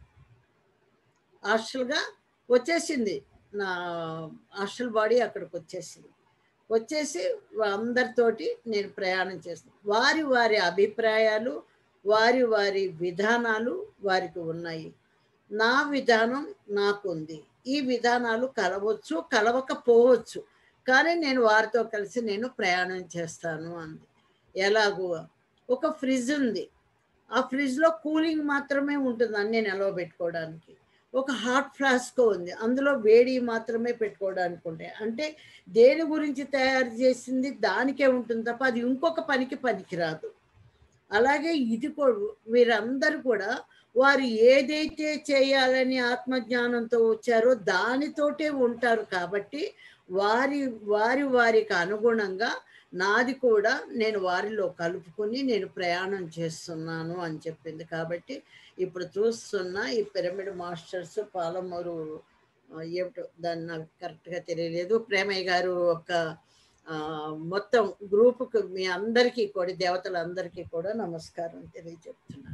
హాస్టల్గా వచ్చేసింది నా హాస్టల్ బాడీ అక్కడికి వచ్చేసింది వచ్చేసి అందరితోటి నేను ప్రయాణం చేస్తాను వారి వారి అభిప్రాయాలు వారి వారి విధానాలు వారికి ఉన్నాయి నా విధానం నాకుంది ఈ విధానాలు కలవచ్చు కలవకపోవచ్చు కానీ నేను వారితో కలిసి నేను ప్రయాణం చేస్తాను అంది ఎలాగూ ఒక ఫ్రిడ్జ్ ఉంది ఆ ఫ్రిడ్జ్లో కూలింగ్ మాత్రమే ఉంటుంది అన్ని నిలవబెట్టుకోవడానికి ఒక హాట్ ఫ్లాస్క్ ఉంది అందులో వేడి మాత్రమే పెట్టుకోవడానికి ఉంటాయి అంటే దేని గురించి తయారు చేసింది దానికే ఉంటుంది తప్ప అది ఇంకొక పనికి పనికిరాదు అలాగే ఇది కూడా వీరందరూ కూడా వారు ఏదైతే చేయాలని ఆత్మజ్ఞానంతో వచ్చారో దానితోటే ఉంటారు కాబట్టి వారి వారి వారికి అనుగుణంగా నాది కూడా నేను వారిలో కలుపుకొని నేను ప్రయాణం చేస్తున్నాను అని చెప్పింది కాబట్టి ఇప్పుడు చూస్తున్న ఈ పిరమిడ్ మాస్టర్స్ పాలమూరు ఆ, ఏమిటో దాన్ని నాకు కరెక్ట్గా తెలియలేదు ప్రేమయ్య గారు ఒక ఆ, మొత్తం గ్రూపుకు మీ అందరికీ కూడా దేవతలందరికీ కూడా నమస్కారం తెలియజెప్తున్నాను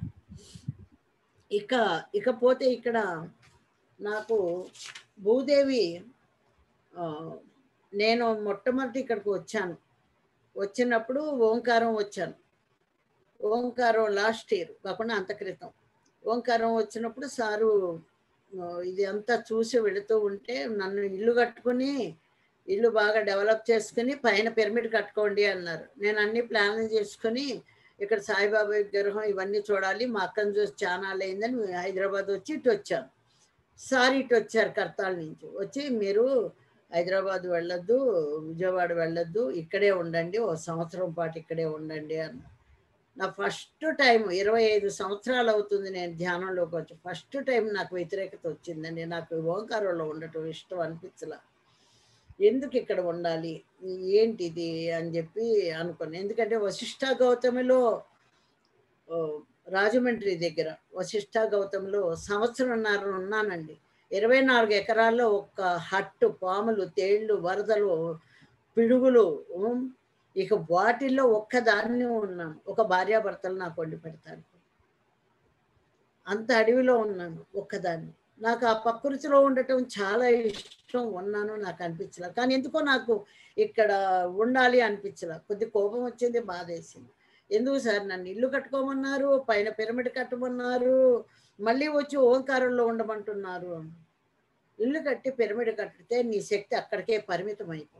ఇక ఇకపోతే ఇక్కడ నాకు భూదేవి ఆ, నేను మొట్టమొదటి ఇక్కడికి వచ్చాను వచ్చినప్పుడు ఓంకారం వచ్చాను ఓంకారం లాస్ట్ ఇయర్ కాకుండా అంత క్రితం ఓంకారం వచ్చినప్పుడు సారు ఆ, ఇది అంతా చూసి వెళుతూ ఉంటే నన్ను ఇల్లు కట్టుకుని ఇల్లు బాగా డెవలప్ చేసుకుని పైన పిరమిడ్ కట్టుకోండి అన్నారు నేను అన్ని ప్లాన్లు చేసుకుని ఇక్కడ సాయిబాబా విగ్రహం ఇవన్నీ చూడాలి మా అక్కని చూసి చాలా అయిందని హైదరాబాద్ వచ్చి ఇటు వచ్చాను సార్ ఇటు వచ్చారు కర్తాల నుంచి వచ్చి మీరు హైదరాబాద్ వెళ్ళొద్దు విజయవాడ వెళ్ళొద్దు ఇక్కడే ఉండండి ఓ సంవత్సరం పాటు ఇక్కడే ఉండండి అన్న నా ఫస్ట్ టైం ఇరవై ఐదు సంవత్సరాలు అవుతుంది నేను ధ్యానంలోకి వచ్చి ఫస్ట్ టైం నాకు వ్యతిరేకత వచ్చిందండి నాకు ఓంకారంలో ఉండటం ఇష్టం అనిపించలా ఎందుకు ఇక్కడ ఉండాలి ఏంటిది అని చెప్పి అనుకున్నాను ఎందుకంటే వశిష్ఠ గౌతమిలో ఓ, రాజమండ్రి దగ్గర వశిష్ఠ గౌతమిలో సంవత్సరంన్నర ఉన్నానండి ఇరవై నాలుగు ఎకరాల్లో ఒక్క హట్టు పాములు తేళ్ళు వరదలు పిడుగులు ఉమ్, ఇక వాటిల్లో ఒక్కదాన్ని ఉన్నాను ఒక భార్యాభర్తలు నాకు వండి పెడతాను అంత అడవిలో ఉన్నాను ఒక్కదాన్ని నాకు ఆ ప్రకృతిలో ఉండటం చాలా ఇష్టం ఉన్నాను నాకు అనిపించలే కానీ ఎందుకో నాకు ఇక్కడ ఉండాలి అనిపించలే కొద్ది కోపం వచ్చింది బాధ వేసింది ఎందుకు సార్ నన్ను ఇల్లు కట్టుకోమన్నారు పైన పిరమిడ్ కట్టమన్నారు మళ్ళీ వచ్చి ఓంకారంలో ఉండమంటున్నారు ఇల్లు కట్టి పిరమిడ్ కట్టితే నీ శక్తి అక్కడికే పరిమితం అయిపోతుంది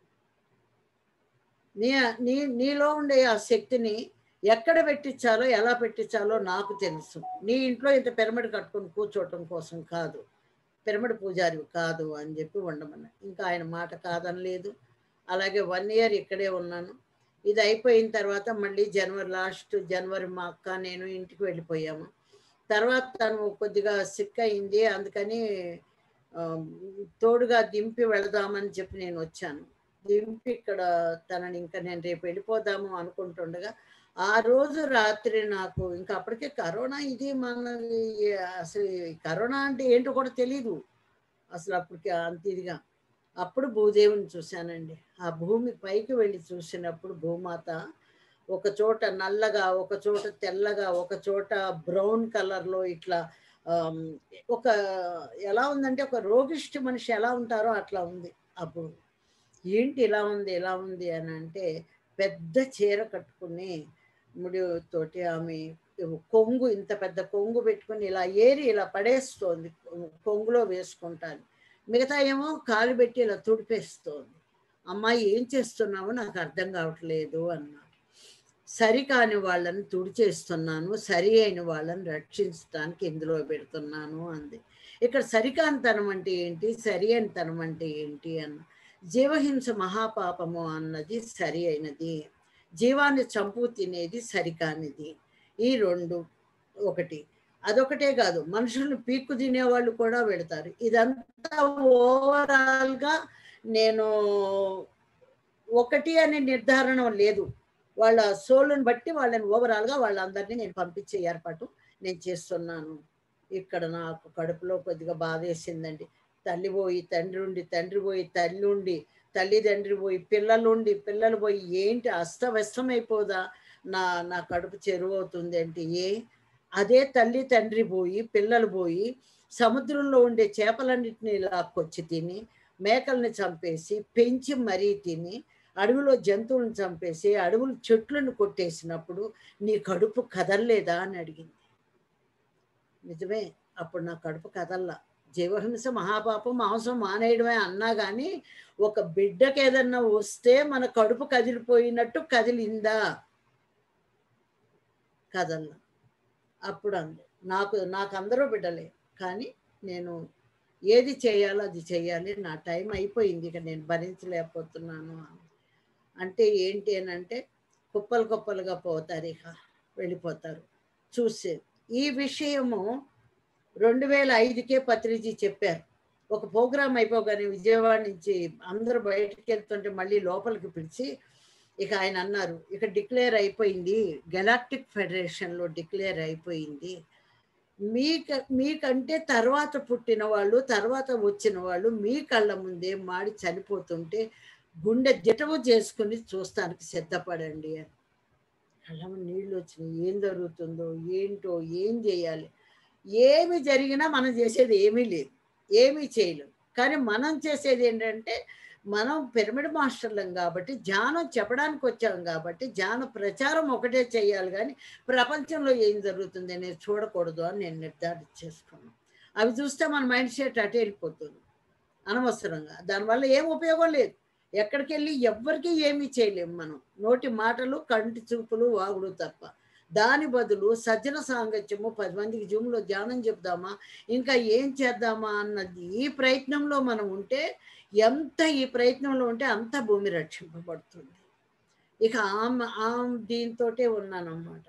నీ నీ నీలో ఉండే ఆ శక్తిని ఎక్కడ పెట్టించాలో ఎలా పెట్టించాలో నాకు తెలుసు నీ ఇంట్లో ఇంత పిరమిడ్ కట్టుకొని కూర్చోవటం కోసం కాదు పిరమిడ్ పూజారి కాదు అని చెప్పి ఉండమన్నా ఇంకా ఆయన మాట కాదనలేదు అలాగే వన్ ఇయర్ ఇక్కడే ఉన్నాను ఇది అయిపోయిన తర్వాత మళ్ళీ జనవరి లాస్ట్ జనవరి మా అక్క నేను ఇంటికి వెళ్ళిపోయాము తర్వాత తను కొద్దిగా సిక్ అయింది అందుకని ఆ, తోడుగా దింపి వెళదామని చెప్పి నేను వచ్చాను దింపి ఇక్కడ తనని ఇంకా నేను రేపు వెళ్ళిపోదాము అనుకుంటుండగా ఆ రోజు రాత్రి నాకు ఇంకా అప్పటికే కరోనా ఇది మన అసలు ఈ కరోనా అంటే ఏంటో కూడా తెలియదు అసలు అప్పటికి అంత ఇదిగా అప్పుడు భూదేవిని చూశానండి ఆ భూమి పైకి వెళ్ళి చూసినప్పుడు భూమాత ఒక చోట నల్లగా ఒక చోట తెల్లగా ఒక చోట బ్రౌన్ కలర్లో ఇట్లా ఆమ్, ఒక ఎలా ఉందంటే ఒక రోగిష్టి మనిషి ఎలా ఉంటారో అట్లా ఉంది ఆ భూమి ఏంటి ఇలా ఉంది ఇలా ఉంది అని అంటే పెద్ద చీర కట్టుకుని ముడి తోటి ఆమె కొంగు ఇంత పెద్ద కొంగు పెట్టుకుని ఇలా ఏరి ఇలా పడేస్తోంది కొంగులో వేసుకుంటాను మిగతా ఏమో కాలు పెట్టి ఇలా తుడిపేస్తోంది అమ్మాయి ఏం చేస్తున్నావో నాకు అర్థం కావట్లేదు అన్నాడు సరికాని వాళ్ళని తుడిచేస్తున్నాను సరి అయిన వాళ్ళని రక్షించడానికి ఇందులో పెడుతున్నాను అంది ఇక్కడ సరికానితనం అంటే ఏంటి సరి అయినతనం అంటే ఏంటి అన్న జీవహింస మహాపాపము అన్నది సరి అయినది జీవాన్ని చంపు తినేది సరికానిది ఈ రెండు ఒకటి అదొకటే కాదు మనుషులను పీక్కు తినేవాళ్ళు కూడా పెడతారు ఇదంతా ఓవరాల్గా నేను ఒకటి అనే నిర్ధారణ లేదు వాళ్ళ సోలుని బట్టి వాళ్ళని ఓవరాల్గా వాళ్ళందరినీ నేను పంపించే ఏర్పాటు నేను చేస్తున్నాను ఇక్కడ నాకు కడుపులో కొద్దిగా బాధ వేసిందండి తల్లి పోయి తండ్రి ఉండి తండ్రి పోయి తల్లి ఉండి తల్లిదండ్రి పోయి పిల్లలు ఉండి పిల్లలు పోయి ఏంటి అస్తవ్యస్తం అయిపోదా నా నా కడుపు చెరువు అవుతుంది అంటే ఏ అదే తల్లి తండ్రి పోయి పిల్లలు పోయి సముద్రంలో ఉండే చేపలన్నిటిని లాక్కొచ్చి తిని మేకల్ని చంపేసి పెంచి మరీ తిని అడవిలో జంతువులను చంపేసి అడవులు చెట్లను కొట్టేసినప్పుడు నీ కడుపు కదలలేదా అని అడిగింది నిజమే అప్పుడు నా కడుపు కదల్లా జీవహింస మహాపాపం మాంసం మానేయడమే అన్నా కానీ ఒక బిడ్డకి ఏదన్నా వస్తే మన కడుపు కదిలిపోయినట్టు కదిలిందా కదల్లా అప్పుడు అంది నాకు నాకు అందరూ బిడ్డలే కానీ నేను ఏది చేయాలో అది చేయాలి నా టైం అయిపోయింది ఇక నేను భరించలేకపోతున్నాను అంటే ఏంటి అని అంటే కుప్పలు కుప్పలుగా పోతారు ఇక వెళ్ళిపోతారు చూసేది ఈ విషయము రెండు వేల ఐదుకే పత్రిజీ చెప్పారు ఒక ప్రోగ్రాం అయిపోగానే విజయవాడ నుంచి అందరూ బయటకు వెళ్తుంటే మళ్ళీ లోపలికి పిలిచి ఇక ఆయన అన్నారు ఇక డిక్లేర్ అయిపోయింది గెలాక్టిక్ ఫెడరేషన్లో డిక్లేర్ అయిపోయింది మీక మీకంటే తర్వాత పుట్టిన వాళ్ళు తర్వాత వచ్చిన వాళ్ళు మీ కళ్ళ ముందే మాడి చనిపోతుంటే గుండె దిటవు చేసుకుని చూస్తానికి సిద్ధపడండి అని కళ్ళ నీళ్ళు వచ్చినాయి ఏం జరుగుతుందో ఏంటో ఏం చేయాలి ఏమి జరిగినా మనం చేసేది ఏమీ లేదు ఏమీ చేయలేం కానీ మనం చేసేది ఏంటంటే మనం పిరమిడ్ మాస్టర్లం కాబట్టి ధ్యానం చెప్పడానికి వచ్చాం కాబట్టి ధ్యాన ప్రచారం ఒకటే చేయాలి కానీ ప్రపంచంలో ఏం జరుగుతుంది అనేది చూడకూడదు అని నేను నిర్ధారణ చేసుకున్నాను అవి చూస్తే మన మైండ్ సెట్ అటు వెళ్ళిపోతుంది అనవసరంగా దానివల్ల ఏం ఉపయోగం లేదు ఎక్కడికి వెళ్ళి ఎవ్వరికీ ఏమీ చేయలేము మనం నోటి మాటలు కంటి చూపులు వాగుడు తప్ప దాని బదులు సజ్జన సాంగత్యము పది మందికి జూమ్లో ధ్యానం చెప్దామా ఇంకా ఏం చేద్దామా అన్నది ఈ ప్రయత్నంలో మనం ఉంటే ఎంత ఈ ప్రయత్నంలో ఉంటే అంత భూమి రక్షింపబడుతుంది ఇక ఆమె ఆమె దీంతోటే ఉన్నానన్నమాట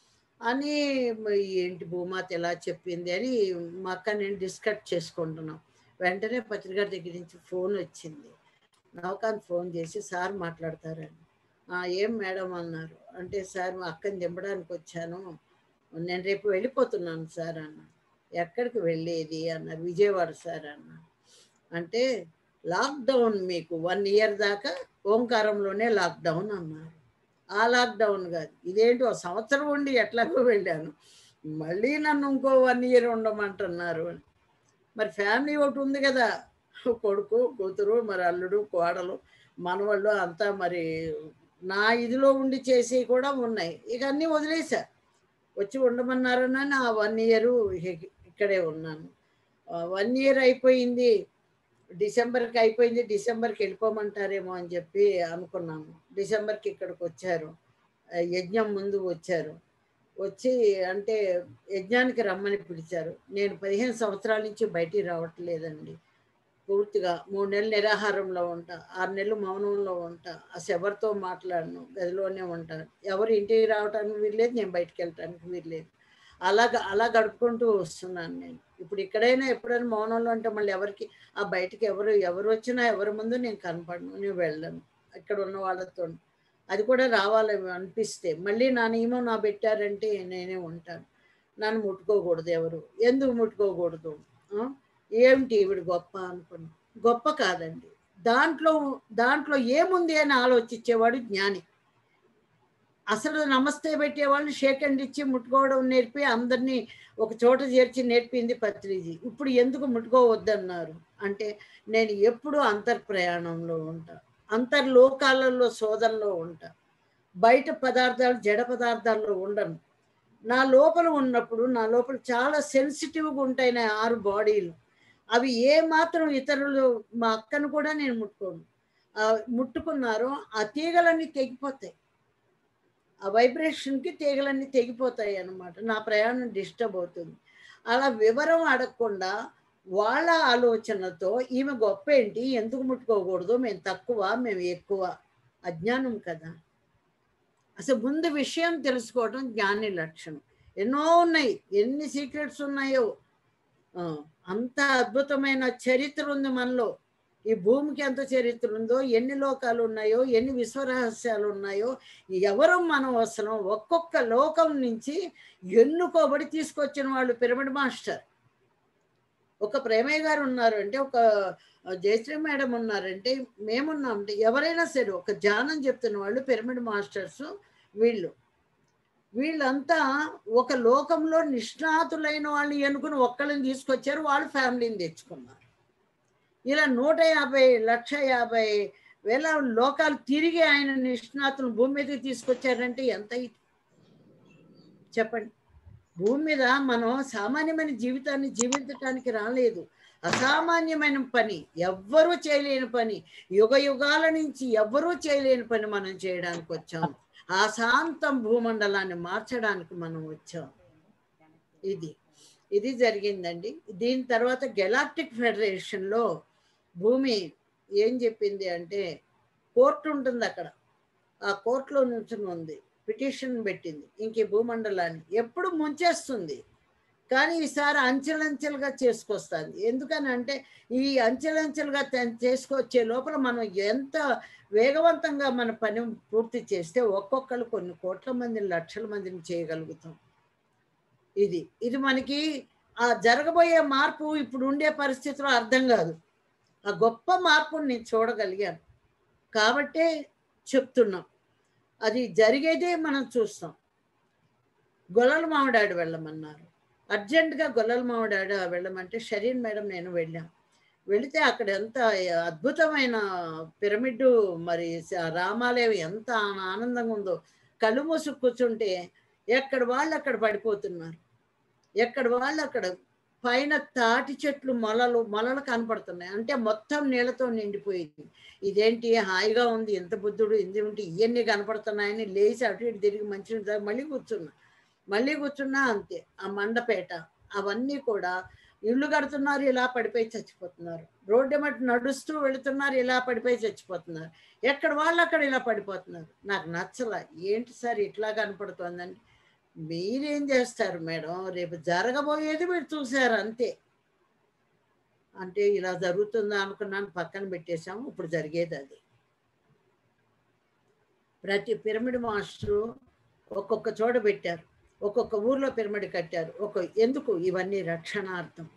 అని మ- ఏంటి భూమాత ఎలా చెప్పింది అని మా అక్క నేను డిస్కస్ చేసుకుంటున్నాం వెంటనే పత్రిక దగ్గర నుంచి ఫోన్ వచ్చింది నవకాంత్ ఫోన్ చేసి సార్ మాట్లాడతారని "ఆ, ఏం మేడం అన్నారు అంటే సార్ మా అక్కని దింపడానికి వచ్చాను నేను రేపు వెళ్ళిపోతున్నాను సార్ అన్న ఎక్కడికి వెళ్ళేది అన్నారు విజయవాడ సార్ అన్న అంటే లాక్డౌన్ మీకు వన్ ఇయర్ దాకా ఓంకారంలోనే లాక్డౌన్ అన్నారు ఆ లాక్డౌన్ కాదు ఇదేంటి ఒక సంవత్సరం ఉండి ఎట్లాగో వెళ్ళాను మళ్ళీ నన్ను ఇంకో వన్ ఇయర్ ఉండమంటున్నారు అని మరి ఫ్యామిలీ ఒకటి ఉంది కదా కొడుకు కూతురు మరి అల్లుడు కోడలు మనవాళ్ళు అంతా మరి నా ఇదిలో ఉండి చేసి కూడా ఉన్నాయి ఇక అన్నీ వదిలేసా వచ్చి ఉండమన్నారని ఆ వన్ ఇయర్ ఇక్కడే ఉన్నాను వన్ ఇయర్ అయిపోయింది డిసెంబర్కి అయిపోయింది డిసెంబర్కి వెళ్ళిపోమంటారేమో అని చెప్పి అనుకున్నాము డిసెంబర్కి ఇక్కడికి వచ్చారు ఆ, యజ్ఞం ముందు వచ్చారు వచ్చి అంటే యజ్ఞానికి రమ్మని పిలిచారు నేను పదిహేను సంవత్సరాల నుంచి బయటికి రావట్లేదండి పూర్తిగా మూడు నెలలు నిరాహారంలో ఉంటా ఆరు నెలలు మౌనంలో ఉంటా అసలు ఎవరితో మాట్లాడను గదిలోనే ఉంటాను ఎవరు ఇంటికి రావడానికి వీల్లేదు నేను బయటికి వెళ్ళటానికి వీల్లేదు అలాగ అలా గడుపుకుంటూ వస్తున్నాను నేను ఇప్పుడు ఇక్కడైనా ఎప్పుడైనా మౌనంలో అంటే మళ్ళీ ఎవరికి ఆ బయటికి ఎవరు ఎవరు వచ్చినా ఎవరి ముందు నేను కనపడను నేను వెళ్ళను ఇక్కడ ఉన్న వాళ్ళతో అది కూడా రావాలి అనిపిస్తే మళ్ళీ నా నియమం నా పెట్టారంటే నేనే ఉంటాను నన్ను ముట్టుకోకూడదు ఎవరు ఎందుకు ముట్టుకోకూడదు ఆ? ఏమిటి ఈవిడ గొప్ప అనుకున్నా గొప్ప కాదండి దాంట్లో దాంట్లో ఏముంది అని ఆలోచించేవాడు జ్ఞాని అసలు నమస్తే పెట్టేవాళ్ళు షేక్ హ్యాండ్ ఇచ్చి ముట్టుకోవడం నేర్పి అందరినీ ఒక చోట చేర్చి నేర్పింది పత్రిజీ ఇప్పుడు ఎందుకు ముట్టుకోవద్దన్నారు అంటే నేను ఎప్పుడూ అంతర్ ప్రయాణంలో ఉంటా అంతర్లోకాలలో శోధనలో ఉంటా బయట పదార్థాలు జడ పదార్థాల్లో ఉండను నా లోపల ఉన్నప్పుడు నా లోపల చాలా సెన్సిటివ్గా ఉంటాయి నా ఆరు బాడీలు అవి ఏ మాత్రం ఇతరులు మా అక్కను కూడా నేను ముట్టుకోను ఆ ముట్టుకున్నారో ఆ తీగలన్నీ తెగిపోతాయి ఆ వైబ్రేషన్కి తీగలన్నీ తెగిపోతాయి అన్నమాట నా ప్రయాణం డిస్టర్బ్ అవుతుంది అలా వివరం అడగకుండా వాళ్ళ ఆలోచనతో ఈమె గొప్ప ఏంటి ఎందుకు ముట్టుకోకూడదు మేము తక్కువ మేము ఎక్కువ అజ్ఞానం కదా అసలు ముందు విషయం తెలుసుకోవడం జ్ఞాని లక్షణం ఎన్నో ఉన్నాయి ఎన్ని సీక్రెట్స్ ఉన్నాయో ఆ, అంత అద్భుతమైన చరిత్ర ఉంది మనలో ఈ భూమికి ఎంత చరిత్ర ఉందో ఎన్ని లోకాలు ఉన్నాయో ఎన్ని విశ్వరహస్యాలు ఉన్నాయో ఎవరు మనం అసలు ఒక్కొక్క లోకం నుంచి ఎన్నుకోబడి తీసుకొచ్చిన వాళ్ళు పిరమిడ్ మాస్టర్ ఒక ప్రేమయ్య గారు ఉన్నారు అంటే ఒక జయశ్రీ మేడం ఉన్నారంటే మేమున్నామంటే ఎవరైనా సరే ఒక ధ్యానం చెప్తున్న వాళ్ళు పిరమిడ్ మాస్టర్స్ వీళ్ళు వీళ్ళంతా ఒక లోకంలో నిష్ణాతులైన వాళ్ళని ఎన్నుకుని ఒక్కళ్ళని తీసుకొచ్చారు వాళ్ళు ఫ్యామిలీని తెచ్చుకున్నారు ఇలా నూట యాభై లక్ష యాభై వేల లోకాలు తిరిగి ఆయన నిష్ణాతులు భూమి మీదకి తీసుకొచ్చారంటే ఎంత ఇది? చెప్పండి భూమి మీద మనం సామాన్యమైన జీవితాన్ని జీవించటానికి రాలేదు అసామాన్యమైన పని ఎవ్వరూ చేయలేని పని యుగ యుగాల నుంచి ఎవ్వరూ చేయలేని పని మనం చేయడానికి వచ్చాం ఆ శాంతం భూమండలాన్ని మార్చడానికి మనం వచ్చాం ఇది ఇది జరిగిందండి దీని తర్వాత గెలాక్టిక్ ఫెడరేషన్లో భూమి ఏం చెప్పింది అంటే కోర్టు ఉంటుంది అక్కడ ఆ కోర్టులో నుంచుని ఉంది పిటిషన్ పెట్టింది ఇంక ఈ భూమండలాన్ని ఎప్పుడు ముంచేస్తుంది కానీ ఈసారి అంచెలంచెలుగా చేసుకొస్తుంది ఎందుకని అంటే ఈ అంచెలంచెలుగా తె- చేసుకొచ్చే లోపల మనం ఎంత వేగవంతంగా మన పని పూర్తి చేస్తే ఒక్కొక్కరు కొన్ని కోట్ల మందిని లక్షల మందిని చేయగలుగుతాం ఇది ఇది మనకి ఆ జరగబోయే మార్పు ఇప్పుడు ఉండే పరిస్థితిలో అర్థం కాదు ఆ గొప్ప మార్పుని నేను చూడగలిగాను కాబట్టే చెప్తున్నాం అది జరిగేదే మనం చూస్తాం గొల్లల మామిడాడు వెళ్ళమన్నారు అర్జెంటుగా గొల్లల మామిడాడు వెళ్ళమంటే షరీన్ మేడం నేను వెళ్ళాం వెళితే అక్కడ ఎంత అద్భుతమైన పిరమిడ్ మరి స- రామాలయం ఎంత ఆనందంగా ఉందో కళ్ళు మూసి కూర్చుంటే ఎక్కడ వాళ్ళు అక్కడ పడిపోతున్నారు ఎక్కడ వాళ్ళు అక్కడ పైన తాటి చెట్లు మొలలు మొలలు కనపడుతున్నాయి అంటే మొత్తం నీళ్ళతో నిండిపోయింది ఇదేంటి హాయిగా ఉంది ఎంత బుద్ధుడు ఇంది ఉంటే ఇవన్నీ కనపడుతున్నాయని లేచి అటు ఇటు తిరిగి మంచి మళ్ళీ కూర్చున్నా మళ్ళీ కూర్చున్నా అంతే ఆ మండపేట అవన్నీ కూడా ఇల్లు కడుతున్నారు ఇలా పడిపోయి చచ్చిపోతున్నారు రోడ్డు ఎమ్మటి నడుస్తూ వెళుతున్నారు ఇలా పడిపోయి చచ్చిపోతున్నారు ఎక్కడ వాళ్ళు అక్కడ ఇలా పడిపోతున్నారు నాకు నచ్చల ఏంటి సార్ ఇట్లా కనపడుతోందండి మీరేం చేస్తారు మేడం రేపు జరగబోయేది మీరు చూసారు అంతే అంటే ఇలా జరుగుతుందా అనుకున్నాను పక్కన పెట్టేశాము ఇప్పుడు జరిగేది అది ప్రతి పిరమిడ్ మాస్టరు ఒక్కొక్క చోట పెట్టారు ఒక్కొక్క ఊర్లో పిరమిడ్ కట్టారు ఒక ఎందుకు ఇవన్నీ రక్షణార్థం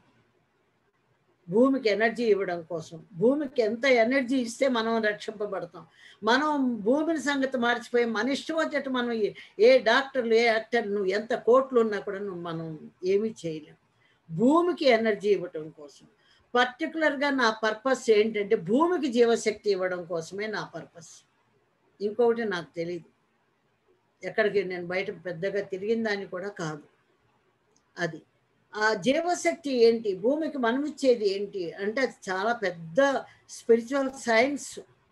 భూమికి ఎనర్జీ ఇవ్వడం కోసం భూమికి ఎంత ఎనర్జీ ఇస్తే మనం రక్షింపబడతాం మనం భూమిని సంగతి మర్చిపోయి మన ఇష్టం వచ్చేట్టు మనం ఏ- ఏ డాక్టర్లు ఏ యాక్టర్ నువ్వు ఎంత కోట్లు ఉన్నా కూడా నువ్వు మనం ఏమీ చేయలేం భూమికి ఎనర్జీ ఇవ్వటం కోసం పర్టికులర్గా నా పర్పస్ ఏంటంటే భూమికి జీవశక్తి ఇవ్వడం కోసమే నా పర్పస్ ఇంకొకటి నాకు తెలియదు ఎక్కడికి నేను బయట పెద్దగా తిరిగిన దాన్ని కూడా కాదు అది ఆ జీవశక్తి ఏంటి భూమికి మనం ఇచ్చేది ఏంటి అంటే అది చాలా పెద్ద స్పిరిచువల్ సైన్స్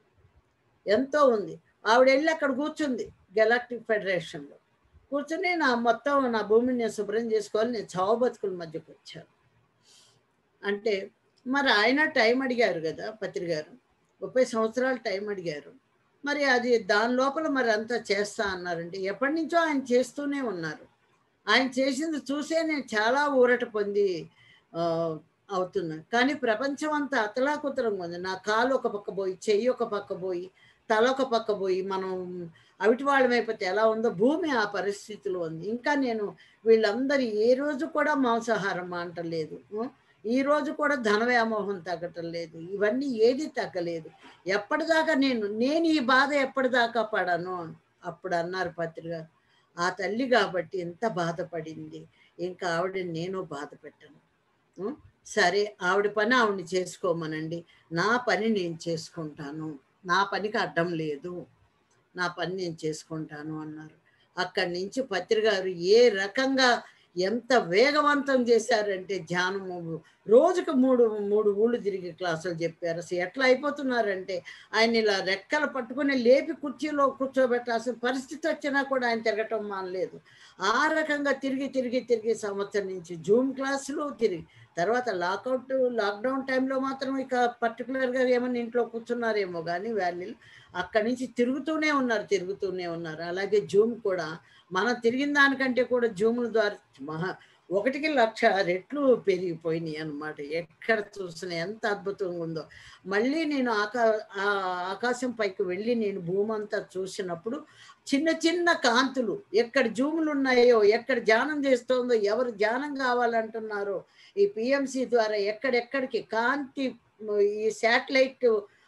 ఎంతో ఉంది ఆవిడ వెళ్ళి అక్కడ కూర్చుంది గెలాక్టిక్ ఫెడరేషన్లో కూర్చుని నా మొత్తం నా భూమిని నేను శుభ్రం చేసుకోవాలి నేను చావు బతుకుల మధ్యకు వచ్చాను అంటే మరి ఆయన టైం అడిగారు కదా పత్రి గారు ముప్పై సంవత్సరాలు టైం అడిగారు మరి అది దాని లోపల మరి అంతా చేస్తా అన్నారంటే ఎప్పటి నుంచో ఆయన చేస్తూనే ఉన్నారు ఆయన చేసింది చూసే నేను చాలా ఊరట పొంది ఆ, అవుతున్నా కానీ ప్రపంచం అంతా అతలాకుతలంగా ఉంది నా కాలు ఒక పక్క పోయి చెయ్యి ఒక పక్క పోయి తల ఒక పక్క పోయి మనం అవిటి వాళ్ళమైపోతే ఎలా ఉందో భూమి ఆ పరిస్థితిలో ఉంది ఇంకా నేను వీళ్ళందరూ ఏ రోజు కూడా మాంసాహారం అంటలేదు ఈ రోజు కూడా ధన వ్యామోహం తగ్గటం లేదు ఇవన్నీ ఏది తగ్గలేదు ఎప్పటిదాకా నేను నేను ఈ బాధ ఎప్పటిదాకా పడను అప్పుడు అన్నారు పత్రిక ఆ తల్లి కాబట్టి ఎంత బాధపడింది ఇంకా ఆవిడని నేను బాధ పెట్టను ఉం? సరే ఆవిడ పని ఆవిడని చేసుకోమనండి నా పని నేను చేసుకుంటాను నా పనికి అడ్డం లేదు నా పని నేను చేసుకుంటాను అన్నారు అక్కడి నుంచి పత్రి గారు ఏ రకంగా ఎంత వేగవంతం చేశారంటే ధ్యానము రోజుకు మూడు మూడు ఊళ్ళు తిరిగి క్లాసులు చెప్పారు అసలు ఎట్లా అయిపోతున్నారంటే ఆయన ఇలా రెక్కలు పట్టుకుని లేపి కుర్చీలో కూర్చోబెట్టాల్సిన పరిస్థితి వచ్చినా కూడా ఆయన తిరగటం మానలేదు ఆ రకంగా తిరిగి తిరిగి తిరిగి సంవత్సరం నుంచి జూమ్ క్లాసులు తిరిగి తర్వాత లాకౌట్ లాక్డౌన్ టైంలో మాత్రం ఇక పర్టికులర్గా ఏమన్నా ఇంట్లో కూర్చున్నారేమో కానీ వ్యాలీలు అక్కడి నుంచి తిరుగుతూనే ఉన్నారు తిరుగుతూనే ఉన్నారు అలాగే జూమ్ కూడా మనం తిరిగిన దానికంటే కూడా జూముల ద్వారా మహా ఒకటికి లక్ష రెట్లు పెరిగిపోయినాయి అన్నమాట ఎక్కడ చూసినా ఎంత అద్భుతంగా ఉందో మళ్ళీ నేను ఆకా ఆ ఆకాశం పైకి వెళ్ళి నేను భూమి అంతా చూసినప్పుడు చిన్న చిన్న కాంతులు ఎక్కడ జూములు ఉన్నాయో ఎక్కడ ధ్యానం చేస్తోందో ఎవరు ధ్యానం కావాలంటున్నారో ఈ పిఎంసి ద్వారా ఎక్కడెక్కడికి కాంతి ఈ శాటిలైట్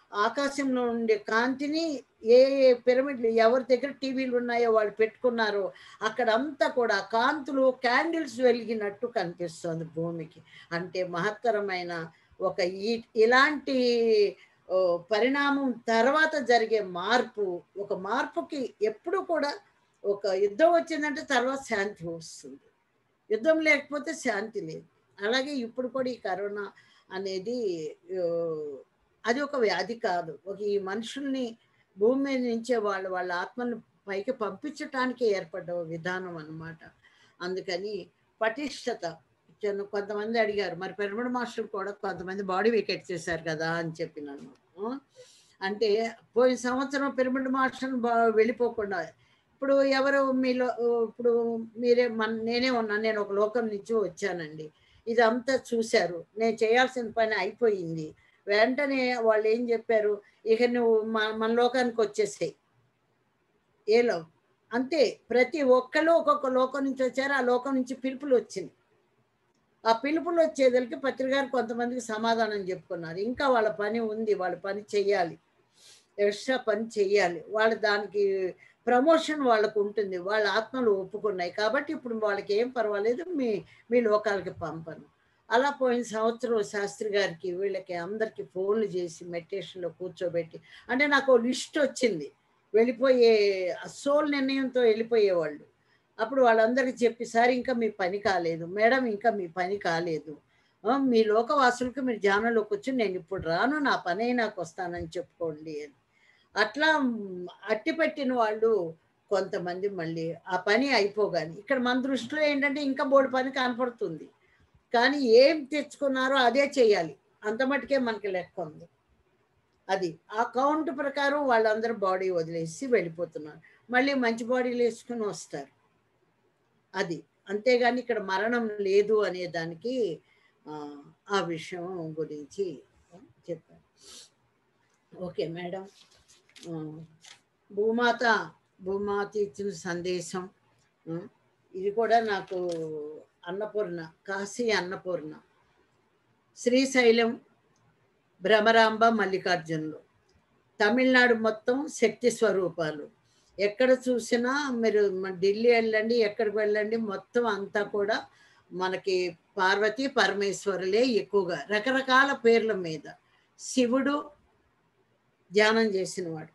ఆకాశంలో ఉండే కాంతిని ఏ ఏ పిరమిడ్లు ఎవరి దగ్గర టీవీలు ఉన్నాయో వాళ్ళు పెట్టుకున్నారో అక్కడ అంతా కూడా కాంతులు క్యాండిల్స్ వెలిగినట్టు కనిపిస్తుంది భూమికి అంటే మహత్తరమైన ఒక ఈ ఇలాంటి ఓ, పరిణామం తర్వాత జరిగే మార్పు ఒక మార్పుకి ఎప్పుడు కూడా ఒక యుద్ధం వచ్చిందంటే తర్వాత శాంతి వస్తుంది యుద్ధం లేకపోతే శాంతి లేదు అలాగే ఇప్పుడు కూడా ఈ కరోనా అనేది ఆ, అది ఒక వ్యాధి కాదు ఒక ఈ మనుషుల్ని భూమి మీద నుంచే వాళ్ళు వాళ్ళ ఆత్మను పైకి పంపించటానికి ఏర్పడ్డ ఓ విధానం అన్నమాట అందుకని పటిష్టత చిన్న కొంతమంది అడిగారు మరి పిరమిడ్ మాస్టర్ కూడా కొంతమంది బాడీ వీకెట్ చేశారు కదా అని చెప్పి నన్ను ఆ? అంటే పోయిన సంవత్సరం పిరమిడ్ మాస్టర్ వెళ్ళిపోకుండా ఇప్పుడు ఎవరు మీలో ఇప్పుడు మీరే మన నేనే ఉన్నాను నేను ఒక లోకం నుంచి వచ్చానండి ఇదంతా చూశారు నేను చేయాల్సిన పని అయిపోయింది వెంటనే వాళ్ళు ఏం చెప్పారు ఇక నువ్వు మన మన లోకానికి వచ్చేసేయి ఏలో అంతే ప్రతి ఒక్కళ్ళు ఒక్కొక్క లోకం నుంచి వచ్చారు ఆ లోకం నుంచి పిలుపులు వచ్చింది ఆ పిలుపులు వచ్చేదలికి పత్రికారు కొంతమందికి సమాధానం చెప్పుకున్నారు ఇంకా వాళ్ళ పని ఉంది వాళ్ళ పని చెయ్యాలి ఎక్స్ట్రా పని చెయ్యాలి వాళ్ళు దానికి ప్రమోషన్ వాళ్ళకు ఉంటుంది వాళ్ళ ఆత్మలు ఒప్పుకున్నాయి కాబట్టి ఇప్పుడు వాళ్ళకి ఏం పర్వాలేదు మీ మీ లోకాలకి పంపను అలా పోయిన సంవత్సరం శాస్త్రి గారికి వీళ్ళకి అందరికి ఫోన్లు చేసి మెడిటేషన్లో కూర్చోబెట్టి అంటే నాకు లిస్ట్ వచ్చింది వెళ్ళిపోయే సోల్ నిర్ణయంతో వెళ్ళిపోయేవాళ్ళు అప్పుడు వాళ్ళందరికీ చెప్పి సార్ ఇంకా మీ పని కాలేదు మేడం ఇంకా మీ పని కాలేదు ఆ, మీ లోకవాసులకు మీరు ధ్యానంలోకి వచ్చి నేను ఇప్పుడు రాను నా పని నాకు వస్తానని చెప్పుకోండి అని అట్లా మ్, అట్టి పెట్టిన వాళ్ళు కొంతమంది మళ్ళీ ఆ పని అయిపోగాని ఇక్కడ మన దృష్టిలో ఏంటంటే ఇంకా బోర్డు పని కనపడుతుంది కానీ ఏం తెచ్చుకున్నారో అదే చేయాలి అంత మటుకే మనకి లెక్క ఉంది అది ఆ కౌంట్ ప్రకారం వాళ్ళందరూ బాడీ వదిలేసి వెళ్ళిపోతున్నారు మళ్ళీ మంచి బాడీలు వేసుకుని వస్తారు అది అంతేగాని ఇక్కడ మరణం లేదు అనే దానికి ఆ, ఆ విషయం గురించి చెప్పారు ఓకే మేడం ఆ, భూమాత భూమాత ఇచ్చిన సందేశం ఆ, ఇది కూడా నాకు అన్నపూర్ణ కాశీ అన్నపూర్ణ శ్రీశైలం భ్రమరాంబ మల్లికార్జునులు తమిళనాడు మొత్తం శక్తి స్వరూపాలు ఎక్కడ చూసినా మీరు మన ఢిల్లీ వెళ్ళండి ఎక్కడికి వెళ్ళండి మొత్తం అంతా కూడా మనకి పార్వతీ పరమేశ్వరులే ఎక్కువగా రకరకాల పేర్ల మీద శివుడు ధ్యానం చేసినవాడు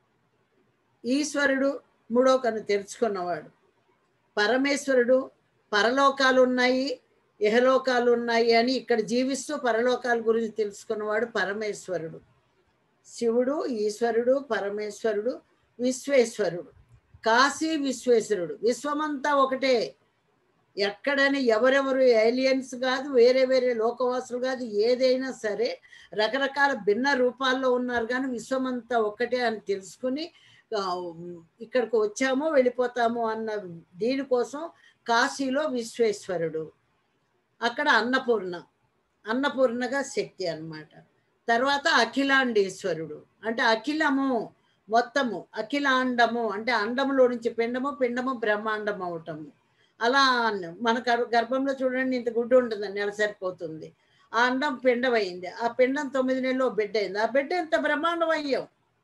ఈశ్వరుడు మూడో కన్ను తెరుచుకున్నవాడు పరమేశ్వరుడు పరలోకాలు ఉన్నాయి ఇహలోకాలు ఉన్నాయి అని ఇక్కడ జీవిస్తూ పరలోకాల గురించి తెలుసుకున్నవాడు పరమేశ్వరుడు శివుడు ఈశ్వరుడు పరమేశ్వరుడు విశ్వేశ్వరుడు కాశీ విశ్వేశ్వరుడు విశ్వమంతా ఒకటే ఎక్కడని ఎవరెవరు ఏలియన్స్ కాదు వేరే వేరే లోకవాసులు కాదు ఏదైనా సరే రకరకాల భిన్న రూపాల్లో ఉన్నారు కానీ విశ్వమంతా ఒక్కటే అని తెలుసుకుని ఆ, ఇక్కడికి వచ్చామో వెళ్ళిపోతాము అన్న దీనికోసం కాశీలో విశ్వేశ్వరుడు అక్కడ అన్నపూర్ణ అన్నపూర్ణగా శక్తి అన్నమాట తర్వాత అఖిలాండేశ్వరుడు అంటే అఖిలము మొత్తము అఖిలాండము అంటే అండములో నుంచి పిండము పిండము బ్రహ్మాండం అవటము అలా అన్న- మన గర్- గర్భంలో చూడండి ఇంత గుడ్డు ఉంటుంది నెల సరిపోతుంది ఆ అండం పిండం అయింది ఆ పిండం తొమ్మిది నెలలు బిడ్డ అయింది ఆ బిడ్డ ఎంత బ్రహ్మాండం అయ్యాం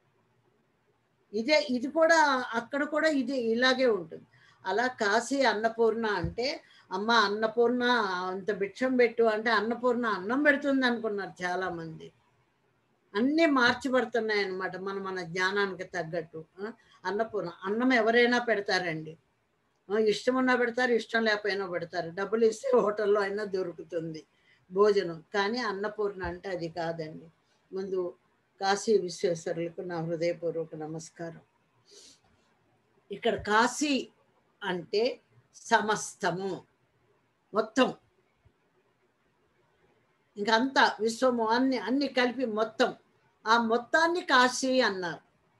ఇదే ఇది కూడా అక్కడ కూడా ఇది ఇలాగే ఉంటుంది అలా కాశీ అన్నపూర్ణ అంటే అమ్మ అన్నపూర్ణ అంత భిక్షం పెట్టు అంటే అన్నపూర్ణ అన్నం పెడుతుంది అనుకున్నారు చాలా మంది అన్నీ మార్చిపడుతున్నాయి అన్నమాట మన మన జ్ఞానానికి తగ్గట్టు ఆ, అన్నపూర్ణ అన్నం ఎవరైనా పెడతారండి ఆ, ఇష్టం ఉన్నా పెడతారు ఇష్టం లేకపోయినా పెడతారు డబ్బులు ఇస్తే హోటల్లో అయినా దొరుకుతుంది భోజనం కానీ అన్నపూర్ణ అంటే అది కాదండి ముందు కాశీ విశ్వేశ్వరులకు నా హృదయపూర్వక నమస్కారం ఇక్కడ కాశీ అంటే సమస్తము మొత్తం ఇంకంతా విశ్వము అన్ని అన్ని కలిపి మొత్తం ఆ మొత్తాన్ని కాశీ అన్నారు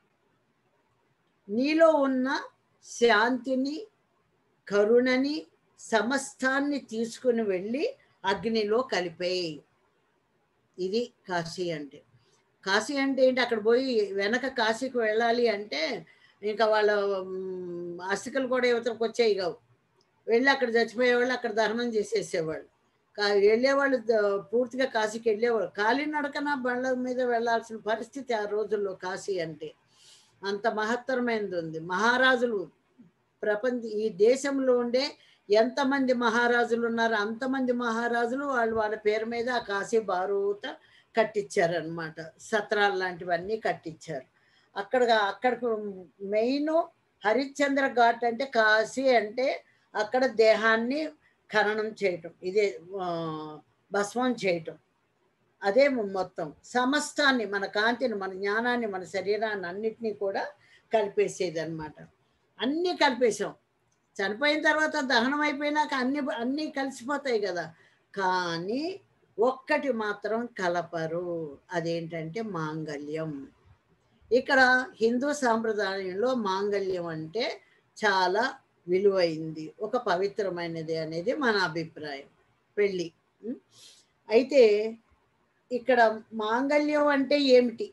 నీలో ఉన్న శాంతిని కరుణని సమస్తాన్ని తీసుకుని వెళ్ళి అగ్నిలో కలిపేయి ఇది కాశీ అంటే కాశీ అంటే ఏంటి అక్కడ పోయి వెనక కాశీకి వెళ్ళాలి అంటే ఇంకా వాళ్ళ మ్, అస్థికలు కూడా యువతలకు వచ్చాయి కావు వెళ్ళి అక్కడ చచ్చిపోయేవాళ్ళు అక్కడ దహనం చేసేసేవాళ్ళు కా- వెళ్ళేవాళ్ళు ద- పూర్తిగా కాశీకి వెళ్ళేవాళ్ళు కాలినడకన బండ్ల మీద వెళ్ళాల్సిన పరిస్థితి ఆ రోజుల్లో కాశీ అంటే అంత మహత్తరమైనది ఉంది మహారాజులు ప్రపంచ ఈ దేశంలో ఉండే ఎంతమంది మహారాజులు ఉన్నారో అంతమంది మహారాజులు వాళ్ళు వాళ్ళ పేరు మీద ఆ కాశీ బారూత కట్టించారనమాట సత్రాలు లాంటివన్నీ కట్టించారు అక్కడ అక్కడికి మెయిన్ హరిశ్చంద్ర ఘాట్ అంటే కాశీ అంటే అక్కడ దేహాన్ని ఖననం చేయటం ఇదే ఆ, భస్మం చేయటం అదే మొత్తం సమస్తాన్ని మన కాంతిని మన జ్ఞానాన్ని మన శరీరాన్ని అన్నిటినీ కూడా కలిపేసేది అనమాట అన్నీ కలిపేసాం చనిపోయిన తర్వాత దహనం అయిపోయినాక అన్ని అన్నీ కలిసిపోతాయి కదా కానీ ఒక్కటి మాత్రం కలపరు అదేంటంటే మాంగళ్యం ఇక్కడ హిందూ సాంప్రదాయంలో మాంగళ్యం అంటే చాలా విలువైంది ఒక పవిత్రమైనది అనేది మన అభిప్రాయం పెళ్ళి ఉం? అయితే ఇక్కడ మాంగళ్యం అంటే ఏమిటి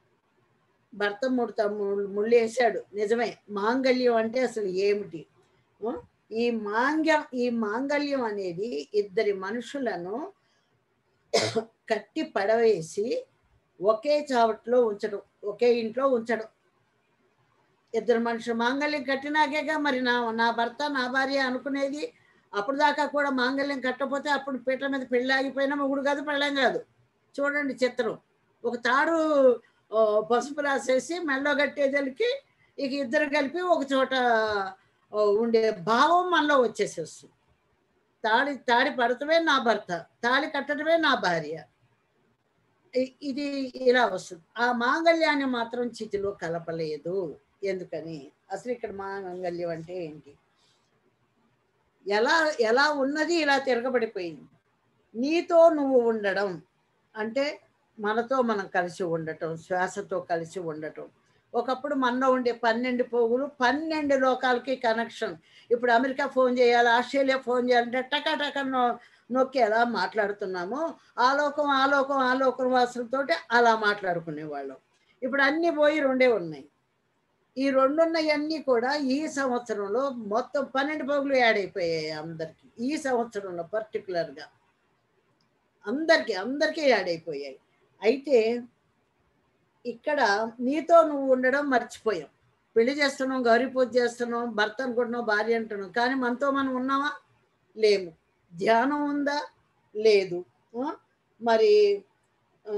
భర్త ముడత ముళ్ళు వేశాడు నిజమే మాంగళ్యం అంటే అసలు ఏమిటి ఉం? ఈ మాంగ్యం ఈ మాంగళ్యం అనేది ఇద్దరి మనుషులను కట్టి పడవేసి ఒకే చావట్లో ఉంచడం ఒకే ఇంట్లో ఉంచడం ఇద్దరు మనుషులు మాంగళ్యం కట్టినాకేగా మరి నా నా భర్త నా భార్య అనుకునేది అప్పుడు దాకా కూడా మాంగళ్యం కట్టకపోతే అప్పుడు పీటల మీద పెళ్ళి ఆగిపోయినా మొగుడు కాదు పెళ్ళం కాదు చూడండి చిత్రం ఒక తాడు ఆ, పసుపు రాసేసి మెల్లో కట్టేదలికి ఇక ఇద్దరు కలిపి ఒక చోట ఆ, ఉండే భావం మనలో వచ్చేసేస్తుంది తాడి తాడి పడటమే నా భర్త తాళి కట్టడమే నా భార్య ఇ- ఇది ఇలా వస్తుంది ఆ మాంగళ్యాన్ని మాత్రం చితిలో కలపలేదు ఎందుకని అసలు ఇక్కడ మాంగళ్యం అంటే ఏంటి ఎలా ఎలా ఉన్నది ఇలా తిరగబడిపోయింది నీతో నువ్వు ఉండడం అంటే మనతో మనం కలిసి ఉండటం శ్వాసతో కలిసి ఉండటం ఒకప్పుడు మనలో ఉండే పన్నెండు పోగులు పన్నెండు లోకాలకి కనెక్షన్ ఇప్పుడు అమెరికా ఫోన్ చేయాలి ఆస్ట్రేలియా ఫోన్ చేయాలంటే టకా టకా నొ- నొక్కి ఎలా మాట్లాడుతున్నామో ఆ లోకం ఆ లోకం ఆ లోకం వాసులతోటి అలా మాట్లాడుకునేవాళ్ళం ఇప్పుడు అన్నీ పోయి రెండే ఉన్నాయి ఈ రెండున్నవన్నీ కూడా ఈ సంవత్సరంలో మొత్తం పన్నెండు పోగులు యాడ్ అయిపోయాయి అందరికి ఈ సంవత్సరంలో పర్టికులర్గా అందరికీ అందరికీ యాడ్ అయిపోయాయి అయితే ఇక్కడ నీతో నువ్వు ఉండడం మర్చిపోయాం పెళ్లి చేస్తున్నాం గౌరీ పూజ చేస్తున్నాం భర్త అనుకుంటున్నాం భార్య అంటున్నాం కానీ మనతో మనం ఉన్నామా లేము ధ్యానం ఉందా లేదు ఆ? మరి ఆ,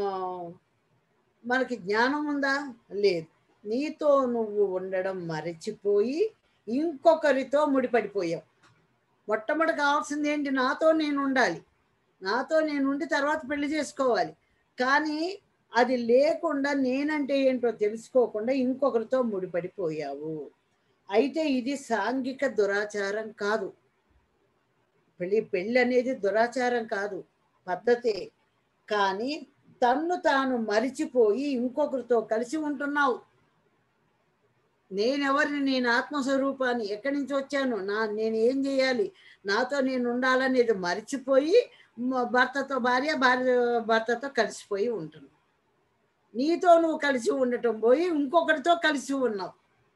మనకి జ్ఞానం ఉందా లేదు నీతో నువ్వు ఉండడం మరచిపోయి ఇంకొకరితో ముడిపడిపోయావు మొట్టమొదటి కావాల్సింది ఏంటి నాతో నేను ఉండాలి నాతో నేను ఉండి తర్వాత పెళ్లి చేసుకోవాలి కానీ అది లేకుండా నేనంటే ఏంటో తెలుసుకోకుండా ఇంకొకరితో ముడిపడిపోయావు అయితే ఇది సాంఘిక దురాచారం కాదు పెళ్లి పెళ్ళి అనేది దురాచారం కాదు పద్ధతే కానీ తన్ను తాను మరిచిపోయి ఇంకొకరితో కలిసి ఉంటున్నావు నేనెవరిని నేను ఆత్మస్వరూపాన్ని ఎక్కడి నుంచి వచ్చాను నా నేను ఏం చేయాలి నాతో నేను ఉండాలనేది మరిచిపోయి మ- భర్తతో భార్య భార్య భర్తతో కలిసిపోయి ఉంటున్నావు నీతో నువ్వు కలిసి ఉండటం పోయి ఇంకొకరితో కలిసి ఉన్నావు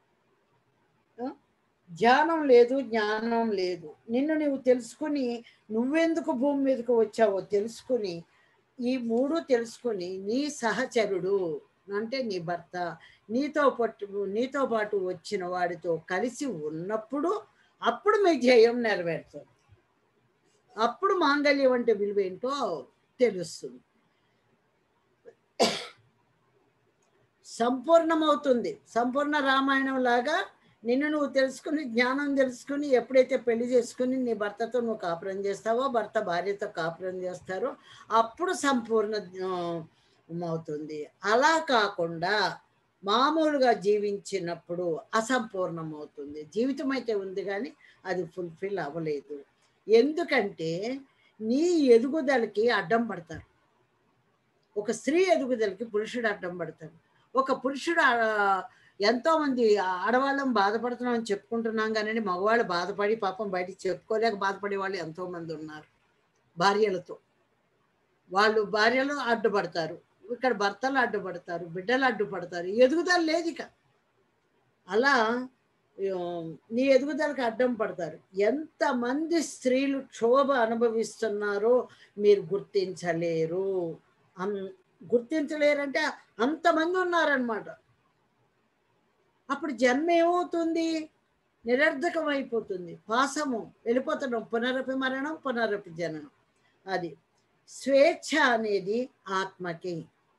ఆ? ధ్యానం లేదు జ్ఞానం లేదు నిన్ను నువ్వు తెలుసుకుని నువ్వెందుకు భూమి మీదకు వచ్చావో తెలుసుకుని ఈ మూడు తెలుసుకుని నీ సహచరుడు అంటే నీ భర్త నీతో పట్టు నీతో పాటు వచ్చిన వాడితో కలిసి ఉన్నప్పుడు అప్పుడు మీ ధ్యేయం నెరవేరుతుంది అప్పుడు మాంగళ్యం అంటే విలువ ఏంటో తెలుస్తుంది సంపూర్ణమవుతుంది సంపూర్ణ రామాయణం లాగా నిన్ను నువ్వు తెలుసుకుని జ్ఞానం తెలుసుకుని ఎప్పుడైతే పెళ్లి చేసుకుని నీ భర్తతో నువ్వు కాపురం చేస్తావో భర్త భార్యతో కాపురం చేస్తారో అప్పుడు సంపూర్ణ ఆ, అవుతుంది అలా కాకుండా మామూలుగా జీవించినప్పుడు అసంపూర్ణం అవుతుంది జీవితం అయితే ఉంది కానీ అది ఫుల్ఫిల్ అవ్వలేదు ఎందుకంటే నీ ఎదుగుదలకి అడ్డం పడతారు ఒక స్త్రీ ఎదుగుదలకి పురుషుడు అడ్డం పడతాడు ఒక పురుషుడు ఆ- ఎంతో మంది ఆడవాళ్ళం బాధపడుతున్నాం అని చెప్పుకుంటున్నాం కానీ మగవాళ్ళు బాధపడి పాపం బయటికి చెప్పుకోలేక బాధపడే వాళ్ళు ఎంతో మంది ఉన్నారు భార్యలతో వాళ్ళు భార్యలు అడ్డుపడతారు ఇక్కడ భర్తలు అడ్డుపడతారు బిడ్డలు అడ్డుపడతారు ఎదుగుదల లేదు ఇక అలా ఆ, నీ ఎదుగుదలకు అడ్డం పడతారు ఎంతమంది స్త్రీలు క్షోభ అనుభవిస్తున్నారో మీరు గుర్తించలేరు అన్ గుర్తించలేరంటే అంతమంది ఉన్నారనమాట అప్పుడు జన్మ ఏమవుతుంది నిరర్ధకం అయిపోతుంది పాసము వెళ్ళిపోతున్నాం పునరపి మరణం పునరపి జననం అది స్వేచ్ఛ అనేది ఆత్మకి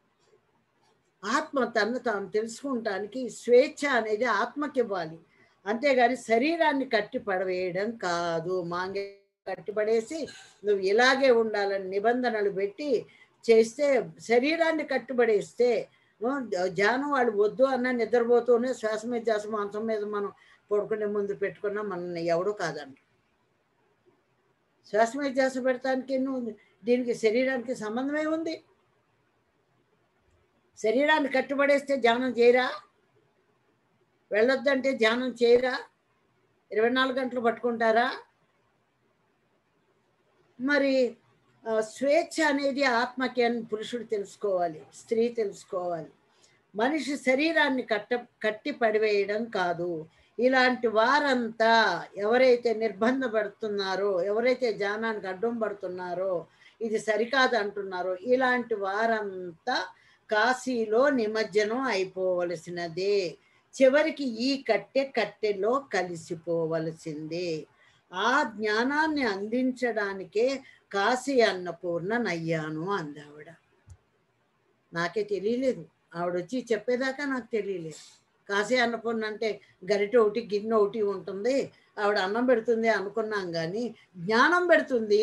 ఆత్మ తను తాను తెలుసుకుంటానికి స్వేచ్ఛ అనేది ఆత్మకి ఇవ్వాలి అంతేగాని శరీరాన్ని కట్టి పడవేయడం కాదు మాంగే కట్టిపడేసి నువ్వు ఇలాగే ఉండాలని నిబంధనలు పెట్టి చేస్తే శరీరాన్ని కట్టుబడేస్తే ఆ, ధ్యానం వాళ్ళు వద్దు అన్న నిద్రపోతూనే శ్వాస మీద ధ్యాస మాంసం మీద మనం పడుకునే ముందు పెట్టుకున్నా మనల్ని ఎవడూ కాదంట శ్వాస మీద ధ్యాస పెడతానికి నువ్వు దీనికి శరీరానికి సంబంధమే ఉంది శరీరాన్ని కట్టుబడేస్తే ధ్యానం చేయరా వెళ్ళొద్దంటే ధ్యానం చేయరా ఇరవై నాలుగు గంటలు పట్టుకుంటారా మరి ఆ, స్వేచ్ఛ అనేది ఆత్మకి అని పురుషుడు తెలుసుకోవాలి స్త్రీ తెలుసుకోవాలి మనిషి శరీరాన్ని కట్ట కట్టి పడివేయడం కాదు ఇలాంటి వారంతా ఎవరైతే నిర్బంధ పడుతున్నారో ఎవరైతే ధ్యానానికి అడ్డం పడుతున్నారో ఇది సరికాదు అంటున్నారో ఇలాంటి వారంతా కాశీలో నిమజ్జనం అయిపోవలసినదే చివరికి ఈ కట్టె కట్టెలో కలిసిపోవలసిందే ఆ జ్ఞానాన్ని అందించడానికే కాశీ అన్నపూర్ణ నయ్యాను అంది ఆవిడ నాకే తెలియలేదు ఆవిడ వచ్చి చెప్పేదాకా నాకు తెలియలేదు కాశీ అన్నపూర్ణ అంటే గరిటె ఒకటి గిన్నె ఒకటి ఉంటుంది ఆవిడ అన్నం పెడుతుంది అనుకున్నాం కానీ జ్ఞానం పెడుతుంది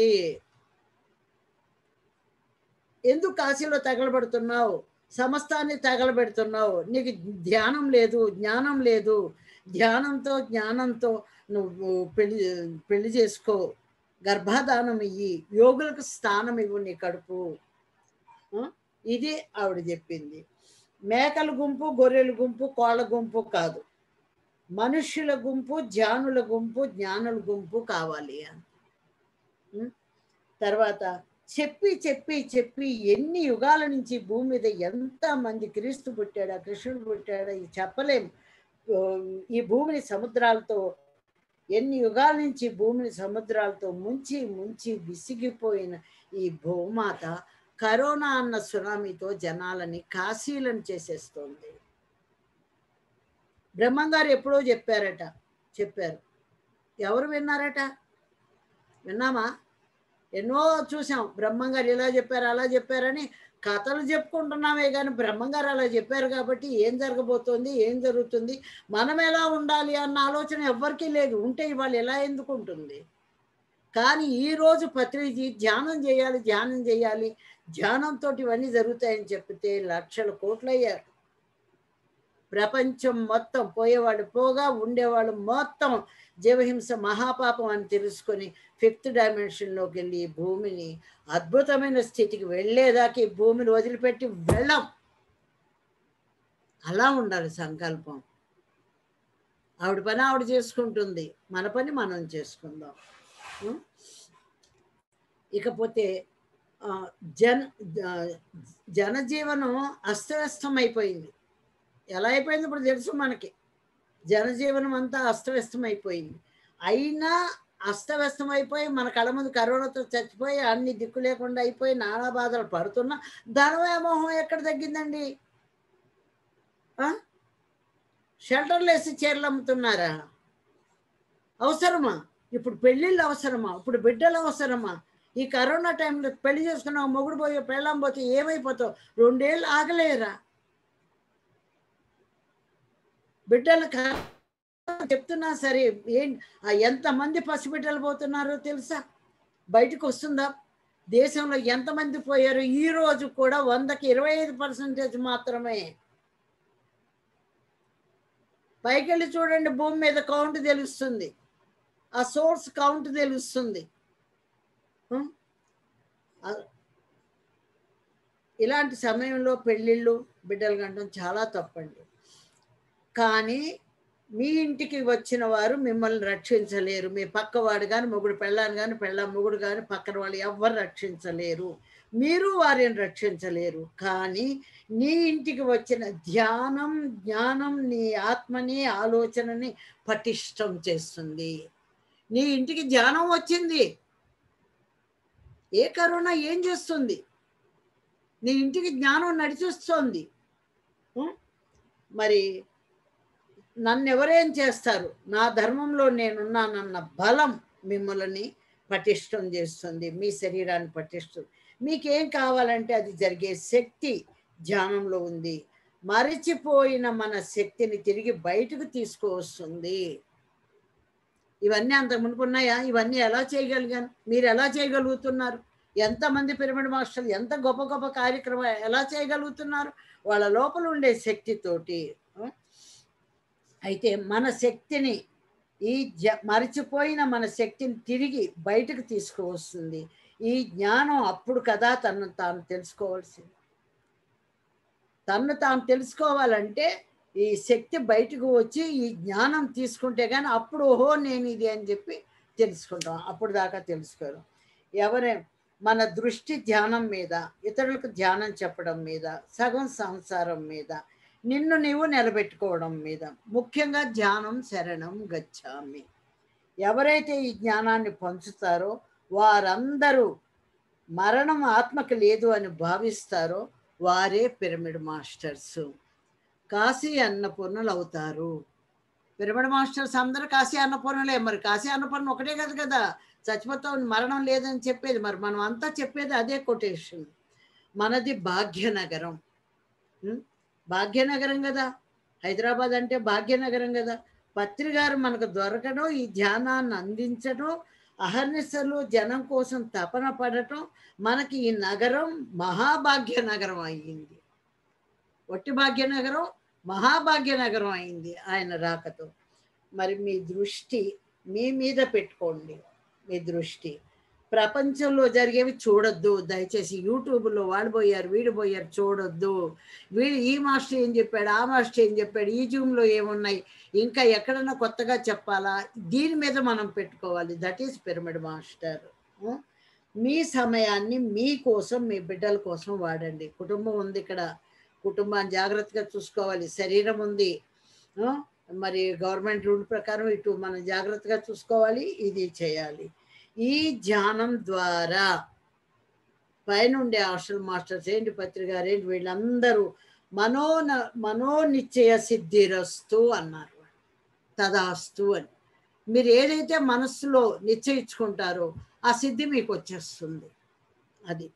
ఎందుకు కాశీలో తగలబడుతున్నావు సమస్తాన్ని తగలబెడుతున్నావు నీకు ధ్యానం లేదు జ్ఞానం లేదు ధ్యానంతో జ్ఞానంతో నువ్వు పెళ్లి పెళ్లి చేసుకో గర్భాధానం ఇయ్యి యోగులకు స్థానం ఇవ్వు నీ కడుపు ఆ? ఇది ఆవిడ చెప్పింది మేకల గుంపు గొర్రెల గుంపు కోళ్ళ గుంపు కాదు మనుష్యుల గుంపు ధ్యానుల గుంపు జ్ఞానుల గుంపు కావాలి అని ఉం? తర్వాత చెప్పి చెప్పి చెప్పి ఎన్ని యుగాల నుంచి భూమి మీద ఎంత మంది క్రీస్తు పుట్టాడా కృష్ణుడు పుట్టాడా ఇది చెప్పలేం ఓ, ఈ భూమిని సముద్రాలతో ఎన్ని యుగాల నుంచి భూమిని సముద్రాలతో ముంచి ముంచి విసిగిపోయిన ఈ భూమాత కరోనా అన్న సునామీతో జనాలని కాశీలను చేసేస్తోంది బ్రహ్మంగారు ఎప్పుడో చెప్పారట చెప్పారు ఎవరు విన్నారట విన్నామా ఎన్నో చూసాం బ్రహ్మంగారు ఇలా చెప్పారు అలా చెప్పారని కథలు చెప్పుకుంటున్నామే కానీ బ్రహ్మంగారు అలా చెప్పారు కాబట్టి ఏం జరగబోతోంది ఏం జరుగుతుంది మనం ఎలా ఉండాలి అన్న ఆలోచన ఎవ్వరికీ లేదు ఉంటే ఇవాళ ఎలా ఎందుకు ఉంటుంది కానీ ఈ రోజు పత్రిజీ ధ్యానం చేయాలి ధ్యానం చేయాలి ధ్యానంతో ఇవన్నీ జరుగుతాయని చెప్తే లక్షల కోట్లు అయ్యారు ప్రపంచం మొత్తం పోయేవాళ్ళు పోగా ఉండేవాళ్ళు మొత్తం జీవహింస మహాపాపం అని తెలుసుకొని ఫిఫ్త్ డైమెన్షన్లోకి వెళ్ళి ఈ భూమిని అద్భుతమైన స్థితికి వెళ్ళేదాకా ఈ భూమిని వదిలిపెట్టి వెళ్ళం అలా ఉండాలి సంకల్పం ఆవిడ పని ఆవిడ చేసుకుంటుంది మన పని మనం చేసుకుందాం ఉం? ఇకపోతే ఆ, జన ఆ, జనజీవనం అస్తవ్యస్తం అయిపోయింది ఎలా అయిపోయింది ఇప్పుడు తెలుసు మనకి జనజీవనం అంతా అస్తవ్యస్తం అయిపోయింది అయినా అస్తవ్యస్తం అయిపోయి మన కళ్ళ ముందు కరోనాతో చచ్చిపోయి అన్ని దిక్కు లేకుండా అయిపోయి నానా బాధలు పడుతున్నా ధనవ్యామోహం ఎక్కడ తగ్గిందండి ఆ? షెల్టర్లు వేసి చీరలు అమ్ముతున్నారా అవసరమా ఇప్పుడు పెళ్ళిళ్ళు అవసరమా ఇప్పుడు బిడ్డలు అవసరమా ఈ కరోనా టైంలో పెళ్లి చేసుకున్నావు మొగుడు పోయి పెళ్ళం పోతే ఏమైపోతావు రెండేళ్ళు ఆగలేరా బిడ్డలు కా- చెప్తున్నా సరే ఏం ఆ ఎంతమంది పసిబిడ్డలు పోతున్నారో తెలుసా బయటకు వస్తుందా దేశంలో ఎంతమంది పోయారు ఈ రోజు కూడా వందకి ఇరవై ఐదు పర్సెంటేజ్ మాత్రమే పైకెళ్ళి చూడండి భూమి మీద కౌంట్ తెలుస్తుంది ఆ సోర్స్ కౌంట్ తెలుస్తుంది ఉం? ఆ- ఇలాంటి సమయంలో పెళ్ళిళ్ళు బిడ్డలు కంటం చాలా తప్పండి కానీ మీ ఇంటికి వచ్చిన వారు మిమ్మల్ని రక్షించలేరు మీ పక్కవాడు కానీ మొగుడు పెళ్ళాను కానీ పెళ్ళ మొగుడు కానీ పక్కన వాళ్ళు ఎవ్వరు రక్షించలేరు మీరు వారిని రక్షించలేరు కానీ నీ ఇంటికి వచ్చిన ధ్యానం జ్ఞానం నీ ఆత్మని ఆలోచనని పటిష్టం చేస్తుంది నీ ఇంటికి ధ్యానం వచ్చింది ఏ కరోనా ఏం చేస్తుంది నీ ఇంటికి జ్ఞానం నడిచొస్తోంది ఉం? మరి నన్ను ఎవరేం చేస్తారు నా ధర్మంలో నేనున్నానన్న బలం మిమ్మల్ని పటిష్టం చేస్తుంది మీ శరీరాన్ని పటిష్టం మీకేం కావాలంటే అది జరిగే శక్తి ధ్యానంలో ఉంది మరచిపోయిన మన శక్తిని తిరిగి బయటకు తీసుకువస్తుంది ఇవన్నీ అంత మునుపున్నాయా ఇవన్నీ ఎలా చేయగలిగాను మీరు ఎలా చేయగలుగుతున్నారు ఎంతమంది పిరమిడ్ మాస్టర్లు ఎంత గొప్ప గొప్ప కార్యక్రమం ఎలా చేయగలుగుతున్నారు వాళ్ళ లోపల ఉండే శక్తితోటి ఆ? అయితే మన శక్తిని ఈ జ మరచిపోయిన మన శక్తిని తిరిగి బయటకు తీసుకువస్తుంది ఈ జ్ఞానం అప్పుడు కదా తను తాను తెలుసుకోవాల్సింది తను తాను తెలుసుకోవాలంటే ఈ శక్తి బయటకు వచ్చి ఈ జ్ఞానం తీసుకుంటే కానీ అప్పుడు ఓహో నేను ఇది అని చెప్పి తెలుసుకుంటాం అప్పుడు దాకా తెలుసుకోరు ఎవరే మన దృష్టి ధ్యానం మీద ఇతరులకు ధ్యానం చెప్పడం మీద సగం సంసారం మీద నిన్ను నీవు నిలబెట్టుకోవడం మీద ముఖ్యంగా ధ్యానం శరణం గచ్చామి ఎవరైతే ఈ జ్ఞానాన్ని పంచుతారో వారందరూ మరణం ఆత్మకి లేదు అని భావిస్తారో వారే పిరమిడ్ మాస్టర్స్ కాశీ అన్నపూర్ణలు అవుతారు పిరమిడ్ మాస్టర్స్ అందరూ కాశీ అన్నపూర్ణలే మరి కాశీ అన్నపూర్ణ ఒకటే కదా కదా చచ్చిపోతాం మరణం లేదని చెప్పేది మరి మనం అంతా చెప్పేది అదే కొటేషన్ మనది భాగ్యనగరం ఉం? భాగ్యనగరం కదా హైదరాబాద్ అంటే భాగ్యనగరం కదా పత్రి గారు మనకు దొరకడం ఈ ధ్యానాన్ని అందించడం అహర్నిశలు జనం కోసం తపన పడటం మనకి ఈ నగరం మహాభాగ్య నగరం అయ్యింది ఒట్టి భాగ్యనగరం మహాభాగ్య నగరం అయింది ఆయన రాకతో మరి మీ దృష్టి మీ మీద పెట్టుకోండి మీ దృష్టి ప్రపంచంలో జరిగేవి చూడొద్దు దయచేసి యూట్యూబ్లో వాళ్ళు పోయారు వీడు పోయారు చూడొద్దు వీడు ఈ మాస్టర్ ఏం చెప్పాడు ఆ మాస్టర్ ఏం చెప్పాడు ఈ జూమ్లో ఏమున్నాయి ఇంకా ఎక్కడన్నా కొత్తగా చెప్పాలా దీని మీద మనం పెట్టుకోవాలి దట్ ఈస్ పిరమిడ్ మాస్టర్ ఉం? మీ సమయాన్ని మీ కోసం మీ బిడ్డల కోసం వాడండి కుటుంబం ఉంది ఇక్కడ కుటుంబాన్ని జాగ్రత్తగా చూసుకోవాలి శరీరం ఉంది ఆ? మరి గవర్నమెంట్ రూల్ ప్రకారం ఇటు మనం జాగ్రత్తగా చూసుకోవాలి ఇది చేయాలి ఈ ధ్యానం ద్వారా పైన ఉండే హాస్టల్ మాస్టర్స్ ఏంటి పత్రిక ఏంటి వీళ్ళందరూ మనో మనోనిశ్చయ సిద్ధిరస్తు అన్నారు తదాస్తు అని మీరు ఏదైతే మనస్సులో నిశ్చయించుకుంటారో ఆ సిద్ధి మీకు వచ్చేస్తుంది అది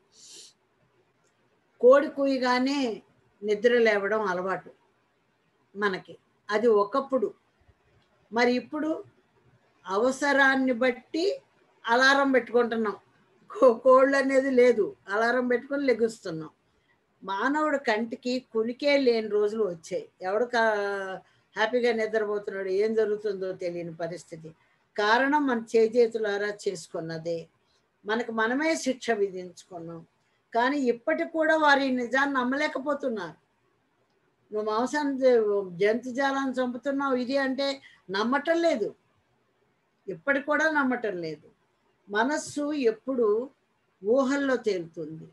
కోడి కూయగానే నిద్ర లేవడం అలవాటు మనకి అది ఒకప్పుడు మరి ఇప్పుడు అవసరాన్ని బట్టి అలారం పెట్టుకుంటున్నాం కో- కోళ్ళు అనేది లేదు అలారం పెట్టుకొని లెగుస్తున్నాం మానవుడు కంటికి కునికే లేని రోజులు వచ్చాయి ఎవడు కా- హ్యాపీగా నిద్రపోతున్నాడు ఏం జరుగుతుందో తెలియని పరిస్థితి కారణం మన చేతులారా చేసుకున్నదే మనకు మనమే శిక్ష విధించుకున్నాం కానీ ఇప్పటికి కూడా వారి నిజాన్ని నమ్మలేకపోతున్నారు నువ్వు మాంసాన్ని జంతుజాలాన్ని చంపుతున్నావు ఇది అంటే నమ్మటం లేదు ఇప్పటికి కూడా నమ్మటం లేదు మనస్సు ఎప్పుడు ఊహల్లో తేలుతుంది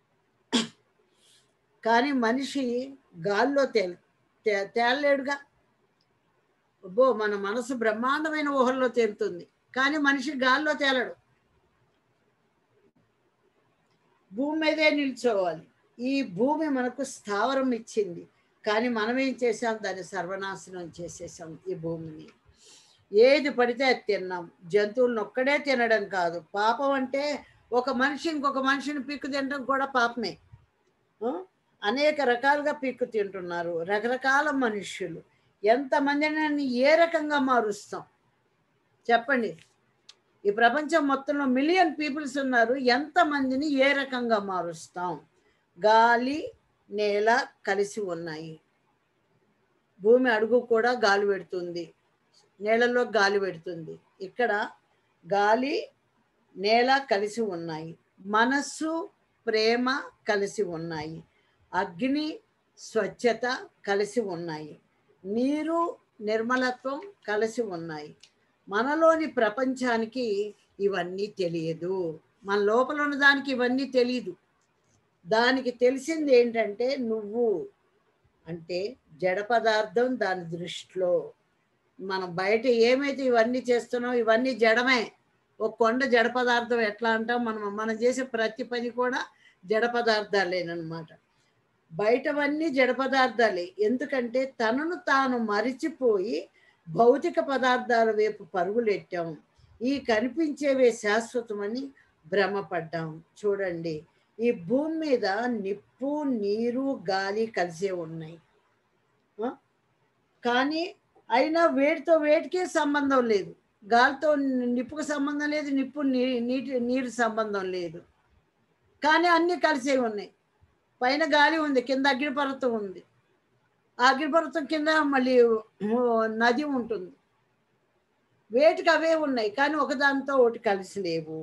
కానీ మనిషి గాల్లో తేల్ తే- తేలలేడుగా అబ్బో మన మనసు బ్రహ్మాండమైన ఊహల్లో తేలుతుంది కానీ మనిషి గాల్లో తేలడు భూమి మీదే నిల్చోవాలి ఈ భూమి మనకు స్థావరం ఇచ్చింది కానీ మనం ఏం చేసాం దాన్ని సర్వనాశనం చేసేసాం ఈ భూమిని ఏది పడితే అది తిన్నాం జంతువులను ఒక్కడే తినడం కాదు పాపం అంటే ఒక మనిషి ఇంకొక మనిషిని పిక్కు తినడం కూడా పాపమే ఆ? అనేక రకాలుగా పిక్కు తింటున్నారు రకరకాల మనుష్యులు ఎంతమందిని ఏ రకంగా మారుస్తాం చెప్పండి ఈ ప్రపంచం మొత్తంలో మిలియన్ పీపుల్స్ ఉన్నారు ఎంతమందిని ఏ రకంగా మారుస్తాం గాలి నేల కలిసి ఉన్నాయి భూమి అడుగు కూడా గాలి పెడుతుంది నేలలో గాలి పెడుతుంది ఇక్కడ గాలి నేల కలిసి ఉన్నాయి మనస్సు ప్రేమ కలిసి ఉన్నాయి అగ్ని స్వచ్ఛత కలిసి ఉన్నాయి నీరు నిర్మలత్వం కలిసి ఉన్నాయి మనలోని ప్రపంచానికి ఇవన్నీ తెలియదు మన లోపల ఉన్న దానికి ఇవన్నీ తెలియదు దానికి తెలిసింది ఏంటంటే నువ్వు అంటే జడ పదార్థం దాని దృష్టిలో మనం బయట ఏమైతే ఇవన్నీ చేస్తున్నాం ఇవన్నీ జడమే ఒక కొండ జడ పదార్థం ఎట్లా అంటాం మనం మనం చేసే ప్రతి పని కూడా జడ పదార్థాలేనమాట బయటవన్నీ జడ పదార్థాలే ఎందుకంటే తనను తాను మరిచిపోయి భౌతిక పదార్థాల వైపు పరుగులెట్టాం ఈ కనిపించేవే శాశ్వతమని భ్రమపడ్డాం చూడండి ఈ భూమి మీద నిప్పు నీరు గాలి కలిసే ఉన్నాయి ఆ? కానీ అయినా వేడితో వేడికే సంబంధం లేదు గాలితో నిప్పుకు సంబంధం లేదు నిప్పు నీ- నీటి నీరు సంబంధం లేదు కానీ అన్నీ కలిసే ఉన్నాయి పైన గాలి ఉంది కింద అగ్నిపర్వతం ఉంది ఆ అగ్నిపర్వతం కింద మళ్ళీ ఓ నది ఉంటుంది వేటికి అవే ఉన్నాయి కానీ ఒకదానితో ఒకటి కలిసి లేవు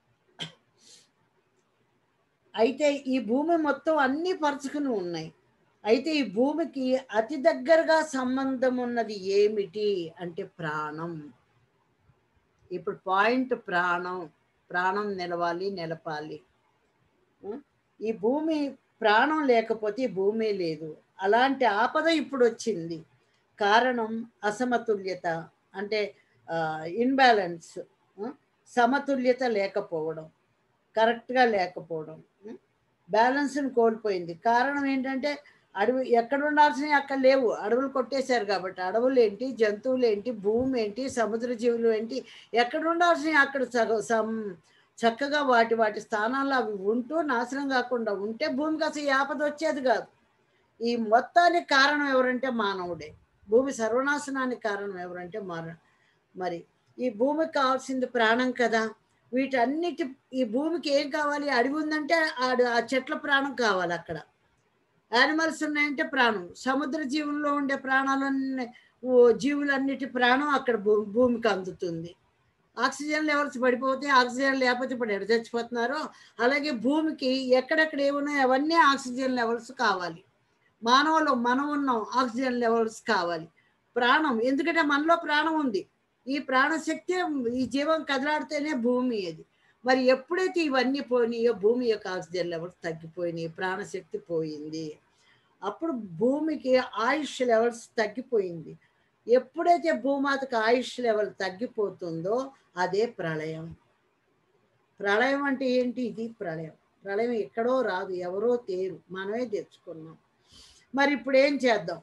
అయితే ఈ భూమి మొత్తం అన్ని పరుచుకుని ఉన్నాయి అయితే ఈ భూమికి అతి దగ్గరగా సంబంధం ఉన్నది ఏమిటి అంటే ప్రాణం ఇప్పుడు పాయింట్ ప్రాణం ప్రాణం నిలవాలి నిలపాలి ఉం? ఈ భూమి ప్రాణం లేకపోతే ఈ భూమి లేదు అలాంటి ఆపద ఇప్పుడు వచ్చింది కారణం అసమతుల్యత అంటే ఇన్బ్యాలెన్స్ సమతుల్యత లేకపోవడం కరెక్ట్గా లేకపోవడం బ్యాలెన్స్ని కోల్పోయింది కారణం ఏంటంటే అడవి ఎక్కడ ఉండాల్సినవి అక్కడ లేవు అడవులు కొట్టేశారు కాబట్టి అడవులు ఏంటి జంతువులు ఏంటి భూమి ఏంటి సముద్ర జీవులు ఏంటి ఎక్కడ ఉండాల్సినవి అక్కడ సగ సం చక్కగా వాటి వాటి స్థానాల్లో అవి ఉంటూ నాశనం కాకుండా ఉంటే భూమికి అసలు ఈ ఆపద వచ్చేది కాదు ఈ మొత్తానికి కారణం ఎవరంటే మానవుడే భూమి సర్వనాశనానికి కారణం ఎవరంటే మాన మరి ఈ భూమికి కావాల్సింది ప్రాణం కదా వీటన్నిటి ఈ భూమికి ఏం కావాలి అడవి ఉందంటే ఆడు ఆ చెట్ల ప్రాణం కావాలి అక్కడ యానిమల్స్ ఉన్నాయంటే ప్రాణం సముద్ర జీవుల్లో ఉండే ప్రాణాలన్నీ ఓ జీవులన్నిటి ప్రాణం అక్కడ భూ భూమికి అందుతుంది ఆక్సిజన్ లెవెల్స్ పడిపోతే ఆక్సిజన్ లేకపోతే ఇప్పుడు ఎడ చచ్చిపోతున్నారో అలాగే భూమికి ఎక్కడెక్కడ ఏమున్నాయో అవన్నీ ఆక్సిజన్ లెవెల్స్ కావాలి మానవులు మనం ఉన్నాం ఆక్సిజన్ లెవెల్స్ కావాలి ప్రాణం ఎందుకంటే మనలో ప్రాణం ఉంది ఈ ప్రాణశక్తి ఈ జీవం కదలాడితేనే భూమి అది మరి ఎప్పుడైతే ఇవన్నీ పోయినాయో భూమి యొక్క ఆక్సిజన్ లెవెల్స్ తగ్గిపోయినాయి ప్రాణశక్తి పోయింది అప్పుడు భూమికి ఆయుష్ లెవెల్స్ తగ్గిపోయింది ఎప్పుడైతే భూమాతకు ఆయుష్ లెవెల్ తగ్గిపోతుందో అదే ప్రళయం ప్రళయం అంటే ఏంటి ఇది ప్రళయం ప్రళయం ఎక్కడో రాదు ఎవరో తేరు మనమే తెచ్చుకున్నాం మరి ఇప్పుడు ఏం చేద్దాం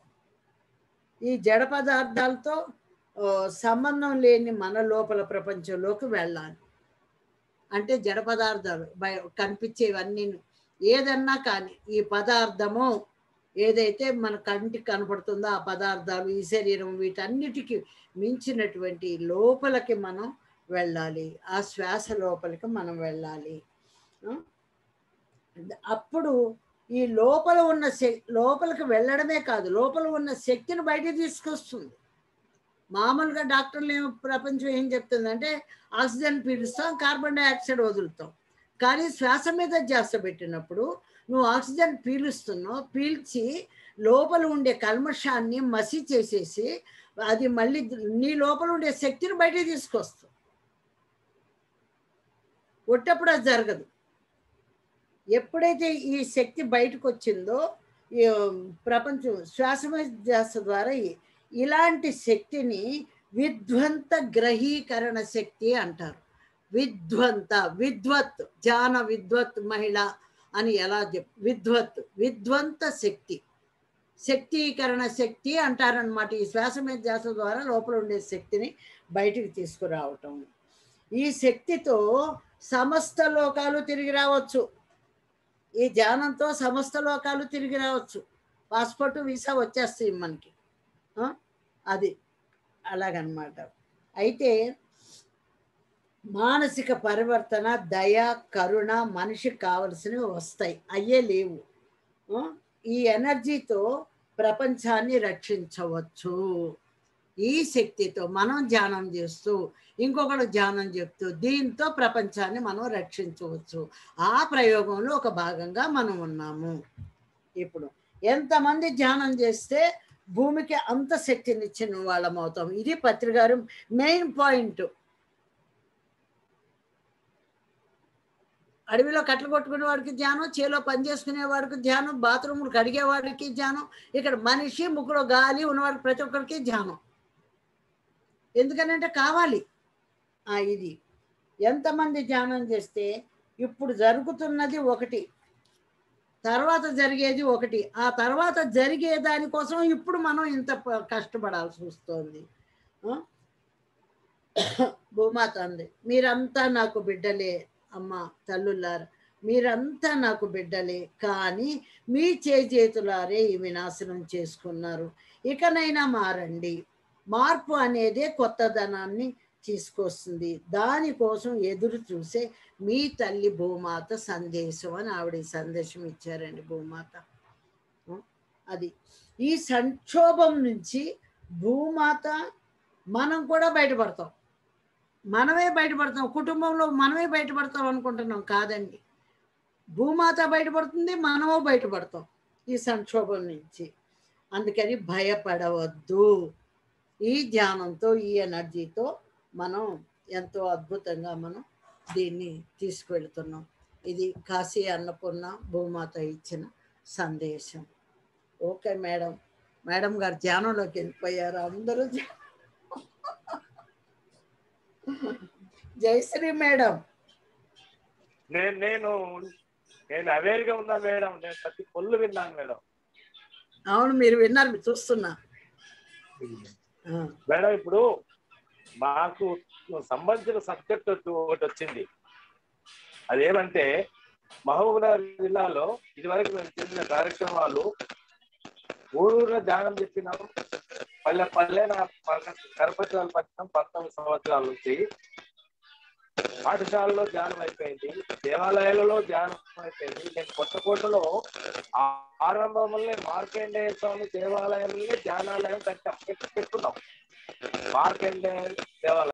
ఈ జడ పదార్థాలతో ఆ, సంబంధం లేని మన లోపల ప్రపంచంలోకి వెళ్ళాలి అంటే జడ పదార్థాలు బయ కనిపించేవన్నీ ఏదన్నా కానీ ఈ పదార్థము ఏదైతే మన కంటికి కనపడుతుందో ఆ పదార్థాలు ఈ శరీరం వీటన్నిటికీ మించినటువంటి లోపలికి మనం వెళ్ళాలి ఆ శ్వాస లోపలికి మనం వెళ్ళాలి ఆ? అప్పుడు ఈ లోపల ఉన్న శక్ లోపలికి వెళ్ళడమే కాదు లోపల ఉన్న శక్తిని బయట తీసుకొస్తుంది మామూలుగా డాక్టర్లు ఏం ప్రపంచం ఏం చెప్తుందంటే ఆక్సిజన్ పీలుస్తాం కార్బన్ డైఆక్సైడ్ వదులుతాం కానీ శ్వాస మీద ధ్యాస పెట్టినప్పుడు నువ్వు ఆక్సిజన్ పీలుస్తున్నావు పీల్చి లోపల ఉండే కల్మషాన్ని మసి చేసేసి అది మళ్ళీ నీ లోపల ఉండే శక్తిని బయట తీసుకొస్తావు ఒట్టప్పుడు అది జరగదు ఎప్పుడైతే ఈ శక్తి బయటకు వచ్చిందో ఈ ప్రపంచం శ్వాస మీద ధ్యాస ద్వారా ఈ- ఇలాంటి శక్తిని విధ్వంత గ్రహీకరణ శక్తి అంటారు విధ్వంత విద్వత్ జాన విద్వత్ మహిళ అని ఎలా చెప్ విద్వత్ విధ్వంత శక్తి శక్తీకరణ శక్తి అంటారనమాట ఈ శ్వాస మీద ధ్యాస ద్వారా లోపల ఉండే శక్తిని బయటికి తీసుకురావటం ఈ శక్తితో సమస్త లోకాలు తిరిగి రావచ్చు ఈ ధ్యానంతో సమస్త లోకాలు తిరిగి రావచ్చు పాస్పోర్ట్ వీసా వచ్చేస్తాయి మనకి ఆ? అది అలాగనమాట అయితే మానసిక పరివర్తన దయ కరుణ మనిషికి కావలసినవి వస్తాయి అయ్యే లేవు ఆ? ఈ ఎనర్జీతో ప్రపంచాన్ని రక్షించవచ్చు ఈ శక్తితో మనం ధ్యానం చేస్తూ ఇంకొకడు ధ్యానం చెప్తూ దీంతో ప్రపంచాన్ని మనం రక్షించవచ్చు ఆ ప్రయోగంలో ఒక భాగంగా మనం ఉన్నాము ఇప్పుడు ఎంతమంది ధ్యానం చేస్తే భూమికి అంత శక్తిని ఇచ్చిన వాళ్ళం అవుతాం ఇది పత్రికారు మెయిన్ పాయింట్ అడవిలో కట్టలు కొట్టుకునే వాడికి ధ్యానం చేలో పని చేసుకునే వాడికి ధ్యానం బాత్రూములు కడిగే వాడికి ధ్యానం ఇక్కడ మనిషి ముక్కులో గాలి ఉన్నవాడికి ప్రతి ఒక్కరికి ధ్యానం ఎందుకనంటే కావాలి ఆ, ఇది ఎంతమంది ధ్యానం చేస్తే ఇప్పుడు జరుగుతున్నది ఒకటి తర్వాత జరిగేది ఒకటి ఆ తర్వాత జరిగే దానికోసం ఇప్పుడు మనం ఇంత ప- కష్టపడాల్సి వస్తుంది ఆ? భూమాత అంది మీరంతా నాకు బిడ్డలే అమ్మ తల్లులారా మీరంతా నాకు బిడ్డలే కానీ మీ చేతులారే ఈ వినాశనం చేసుకున్నారు ఇకనైనా మారండి మార్పు అనేదే కొత్తదనాన్ని తీసుకొస్తుంది దానికోసం ఎదురు చూసే మీ తల్లి భూమాత సందేశం అని ఆవిడ ఈ సందేశం ఇచ్చారండి భూమాత ఆ, అది ఈ సంక్షోభం నుంచి భూమాత మనం కూడా బయటపడతాం మనమే బయటపడతాం కుటుంబంలో మనమే బయటపడతాం అనుకుంటున్నాం కాదండి భూమాత బయటపడుతుంది మనము బయటపడతాం ఈ సంక్షోభం నుంచి అందుకని భయపడవద్దు ఈ ధ్యానంతో ఈ ఎనర్జీతో మనం ఎంతో అద్భుతంగా మనం దీన్ని తీసుకువెళ్తున్నాం ఇది కాశీ అన్నపూర్ణ భూమాత ఇచ్చిన సందేశం ఓకే మేడం మేడం గారు ధ్యానంలోకి వెళ్ళిపోయారు అందరూ ధ్యా- జయశ్రీ మేడం నేను నేను నేను అవేర్ గా ఉన్నా మేడం నేను ప్రతి పొల్లు విన్నాను మేడం అవును మీరు విన్నారు చూస్తున్నా ఆ, మేడం ఇప్పుడు మాకు సంబంధించిన సబ్జెక్ట్ ఒకటి వచ్చింది అదేమంటే మహబూబ్నగర్ జిల్లాలో ఇదివరకు మేము చేసిన కార్యక్రమాలు ఊరూరులో ధ్యానం చెప్పినాం పల్లె పల్లె నా కరపత్రాలు పట్టినాం పంతొమ్మిది సంవత్సరాల నుంచి పాఠశాలలో ధ్యానం అయిపోయింది దేవాలయాలలో ధ్యానం అయిపోయింది నేను కొత్తకోటలో ఆ- ఆరంభంలో మార్కండేయ స్వామి దేవాలయంలో ధ్యానాలయం కట్టాం పెట్టుకున్నాం మార్కండేయ దేవాలయం